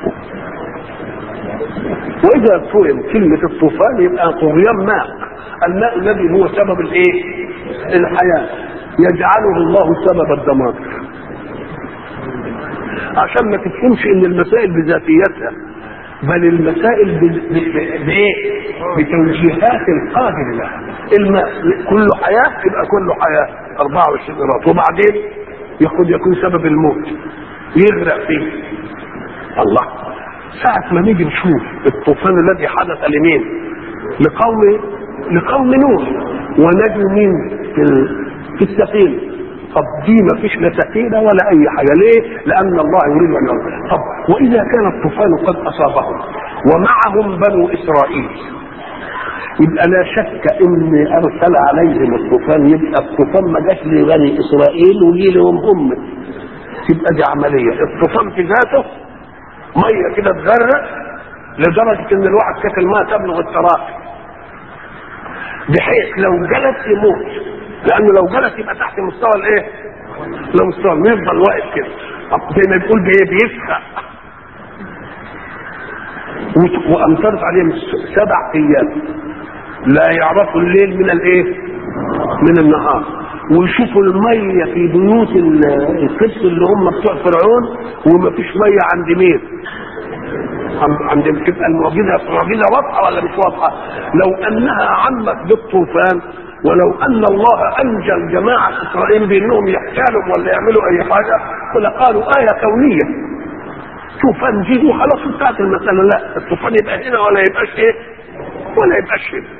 وإذا فهم كلمة الطوفان يبقى طغيان ماء الماء الذي هو سبب الإيه؟ الحياة يجعله الله سبب الدمار عشان ما تفهمش ان المسائل بذاتيتها بل المسائل ب- ب- بايه؟ بتوجيهات القادر لها الماء كل حياه يبقى كل حياه 24 قيراط وبعدين يقول يكون سبب الموت يغرق فيه الله ساعة ما نيجي نشوف الطوفان الذي حدث لمين؟ لقوم لقوم نوح ونجوا مين في ال- في السفينة طب دي ما فيش لا سفينة ولا أي حاجة ليه؟ لأن الله يريد أن يرد طب وإذا كان الطوفان قد أصابهم ومعهم بنو إسرائيل يبقى لا شك ان ارسل عليهم الطوفان يبقى الطوفان ما جاش لبني اسرائيل وجي لهم هم تبقى دي عمليه الطوفان في ذاته ميه كده تغرق لدرجه ان الواحد كانت الماء تبلغ التراقي بحيث لو جلس يموت لانه لو جلس يبقى تحت مستوى الايه؟ لو مستوى الماء يفضل واقف كده زي ما بيقول بايه بيسخق وت- وامطرت عليهم س- سبع ايام لا يعرفوا الليل من الايه؟ من النهار ويشوفوا الميه في بيوت ال- القبط اللي هم بتوع فرعون وما فيش ميه عند مين؟ عند- عند بتبقى المعجزه معجزه واضحه ولا مش واضحه؟ لو انها عمت بالطوفان ولو ان الله انجى جماعه اسرائيل بانهم يحتالوا ولا يعملوا اي حاجه ولقالوا ايه كونيه طوفان جه وخلاص انتهت المساله لا الطوفان يبقى هنا ولا يبقاش ايه ولا يبقاش هنا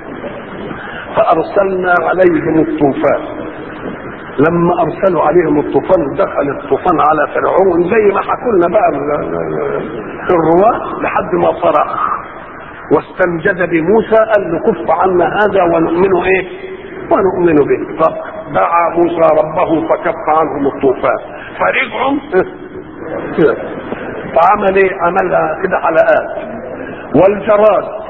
فارسلنا عليهم الطوفان لما ارسلوا عليهم الطوفان دخل الطوفان على فرعون زي ما حكوا لنا بقى ال- ال- الرواه لحد ما صرخ واستنجد بموسى قال له كف عنا هذا ونؤمن ايه ونؤمن به فدعا موسى ربه فكف عنهم الطوفان فرجعوا كده فعمل ايه عملها كده حلقات والجراد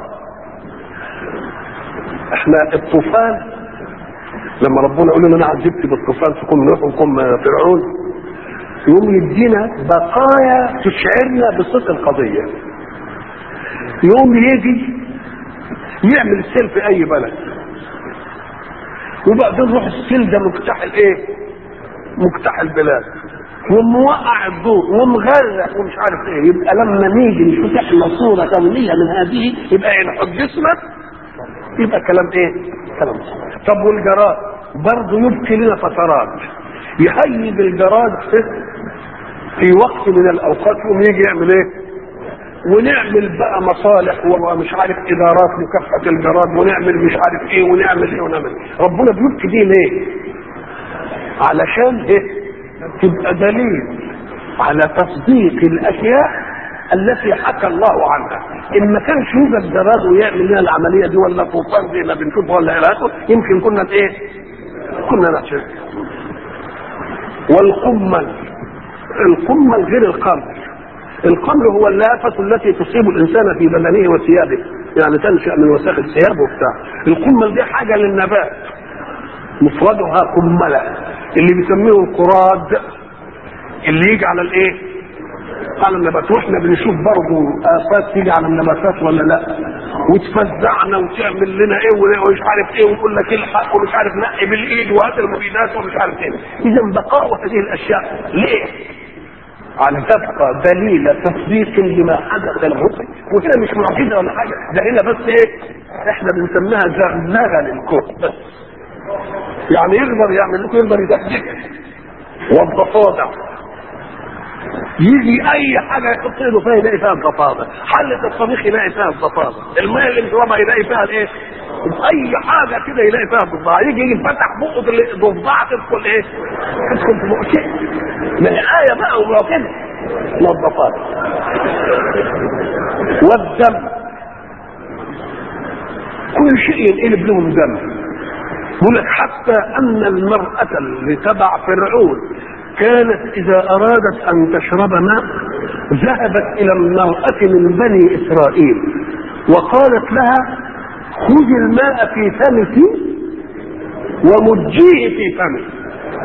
احنا الطوفان لما ربنا يقول لنا انا عذبت بالطوفان في قوم نوح وقوم فرعون يقوم يدينا بقايا تشعرنا بصدق القضيه يقوم يجي يعمل السيل في اي بلد وبعدين روح السيل ده مجتاح ايه مجتاح البلاد وموقع الضوء ومغرق ومش عارف ايه يبقى لما نيجي نشوف احنا صوره كونيه من هذه يبقى ان حدثنا يبقى كلام ايه؟ كلام صحيح. طب والجراد برضه يبقي لنا فترات يهيج الجراد في في وقت من الاوقات يقوم يجي يعمل ايه؟ ونعمل بقى مصالح ومش عارف ادارات مكافحه الجراد ونعمل مش عارف ايه ونعمل ايه ونعمل ربنا بيبكي دي ليه؟ علشان ايه؟ تبقى دليل على تصديق الاشياء التي حكى الله عنها ان ما كانش يوجد جراد ويعمل لنا العمليه دي ولا طوفان زي ما بنشوف ولا الى اخره يمكن كنا ايه؟ كنا نحشر والقمل القمل غير القمل القمل هو اللافة التي تصيب الإنسان في بدنه وثيابه يعني تنشأ من وساخة ثيابه وبتاع القمل دي حاجة للنبات مفردها قملة اللي بيسميه القراد اللي يجي على الايه على النبات واحنا بنشوف برضه افات تيجي على النباتات ولا لا وتفزعنا وتعمل لنا ايه ومش عارف ايه ويقول لك الحق ومش عارف نقي بالايد وهات المبيدات ومش عارف ايه اذا بقاء هذه الاشياء ليه؟ على تبقى دليل تصديق لما حدث له وهنا مش معجزه ولا حاجه ده هنا بس ايه؟ احنا بنسميها زغزغه للكون بس يعني يقدر يعمل لكم يقدر يدقق والضفادع يجي اي حاجه يحط ايده فيها يلاقي فيها الضفادع حله الطبيخ يلاقي فيها الضفادع الماء اللي بيشربها يلاقي فيها الايه اي حاجه كده يلاقي فيها الضفدع يجي يفتح بقه الضفدع تدخل ايه تدخل في بقه شيء ما هي ايه بقى وما كده ما الضفادع والدم كل شيء ينقلب لهم دم يقول لك حتى ان المراه اللي تبع فرعون كانت اذا ارادت ان تشرب ماء ذهبت الى المراه من بني اسرائيل وقالت لها خذي الماء في فمك ومجيه في فمك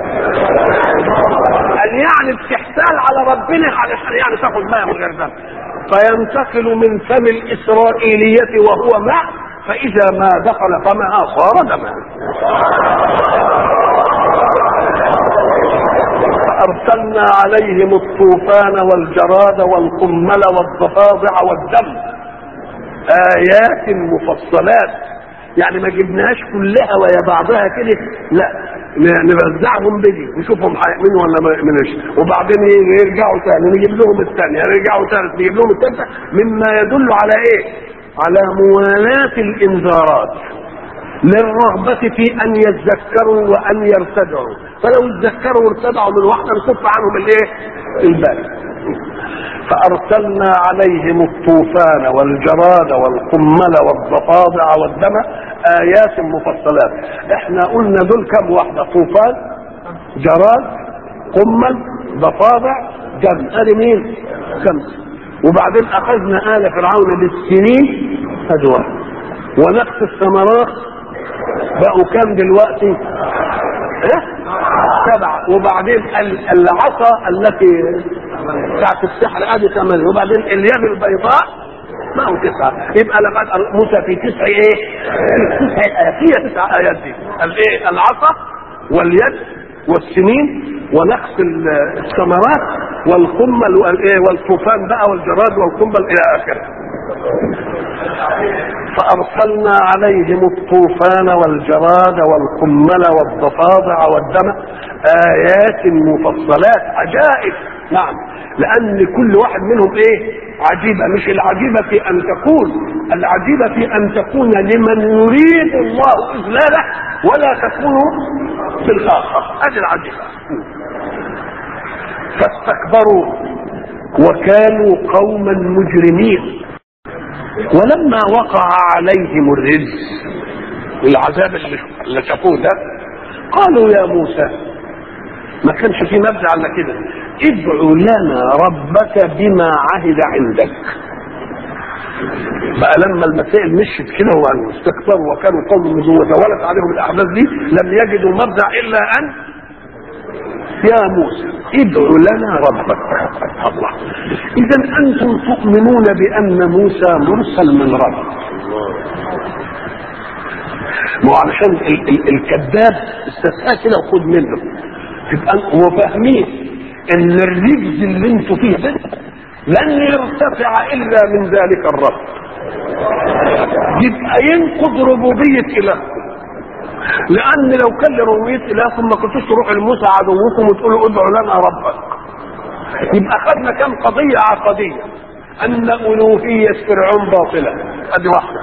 قال يعني استحسان على ربنا علشان يعني تاخد ماء من غير دم فينتقل من فم الاسرائيليه وهو ماء فاذا ما دخل فمها صار دما فأرسلنا عليهم الطوفان والجراد والقمل والضفادع والدم آيات مفصلات يعني ما جبناهاش كلها ويا بعضها كده لا نرزعهم بدي نشوفهم هيؤمنوا ولا ما يؤمنوش وبعدين يرجعوا تاني نجيب لهم الثانيه يرجعوا ثالث نجيب لهم الثالثه مما يدل على ايه؟ على موالاه الانذارات للرغبة في أن يذكروا وأن يرتدعوا فلو اتذكروا وارتدعوا من واحدة نكف عنهم الايه؟ البال فأرسلنا عليهم الطوفان والجراد والقمل والضفادع والدم آيات مفصلات احنا قلنا دول كم واحدة طوفان جراد قمل ضفادع دم ادي مين خمسة وبعدين أخذنا آل فرعون بالسنين أدوار ونقص الثمرات بقوا كام دلوقتي ايه سبعة وبعدين العصا التي بتاعت السحر ادي ثمانية وبعدين اليد البيضاء بقوا تسعة يبقى لقد موسى في تسع ايه؟ تسع ايات هي تسع ايات دي الايه؟ العصا واليد والسنين ونقص الثمرات والقمل والايه والطوفان بقى والجراد والقمل الى اخره فأرسلنا عليهم الطوفان والجراد والقمل والضفادع والدم آيات مفصلات عجائب نعم لأن كل واحد منهم إيه عجيبة مش العجيبة في أن تكون العجيبة في أن تكون لمن يريد الله إذلاله ولا تكون في الآخر هذه العجيبة فاستكبروا وكانوا قوما مجرمين ولما وقع عليهم الرجز العذاب اللي شافوه ده قالوا يا موسى ما كانش في مبدا على كده ادعو لنا ربك بما عهد عندك بقى لما المسائل مشت كده واستكبروا وكانوا قوم وتولت عليهم الاحداث دي لم يجدوا مبدا الا ان يا موسى ادع لنا ربك الله اذا انتم تؤمنون بان موسى مرسل من رب ما هو علشان ال- ال- الكذاب استثناء كده وخد منه تبقى هو فاهمين ان الرجز اللي انتوا فيه ده لن يرتفع الا من ذلك الرب يبقى ينقض ربوبيه الهكم لان لو كان لربوبيه الهكم ما كنتوش تروحوا لموسى عدوكم وتقولوا ادعوا لنا ربك يبقى خدنا كم قضيه عقديه ان الوهيه فرعون باطله ادي واحده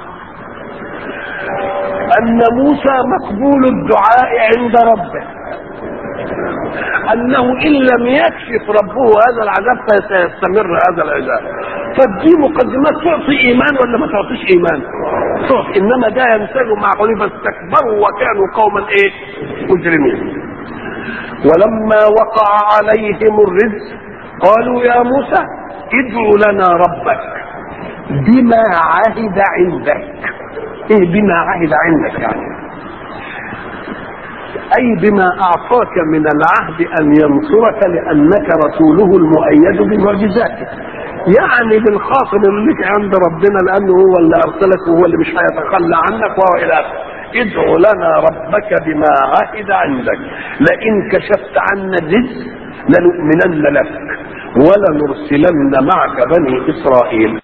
ان موسى مقبول الدعاء عند ربه انه ان لم يكشف ربه هذا العذاب فسيستمر هذا العذاب فدي مقدمات تعطي ايمان ولا ما تعطيش ايمان تعطي انما ده ينسج مع قوله فاستكبروا وكانوا قوما ايه مجرمين ولما وقع عليهم الرزق قالوا يا موسى ادع لنا ربك بما عهد عندك ايه بما عهد عندك يعني اي بما اعطاك من العهد ان ينصرك لانك رسوله المؤيد بمعجزاته يعني بالخاطر اللي لك عند ربنا لانه هو اللي ارسلك وهو اللي مش هيتخلى عنك وهو الى اخره ادع لنا ربك بما عهد عندك لئن كشفت عنا الرزق لنؤمنن لك ولنرسلن معك بني اسرائيل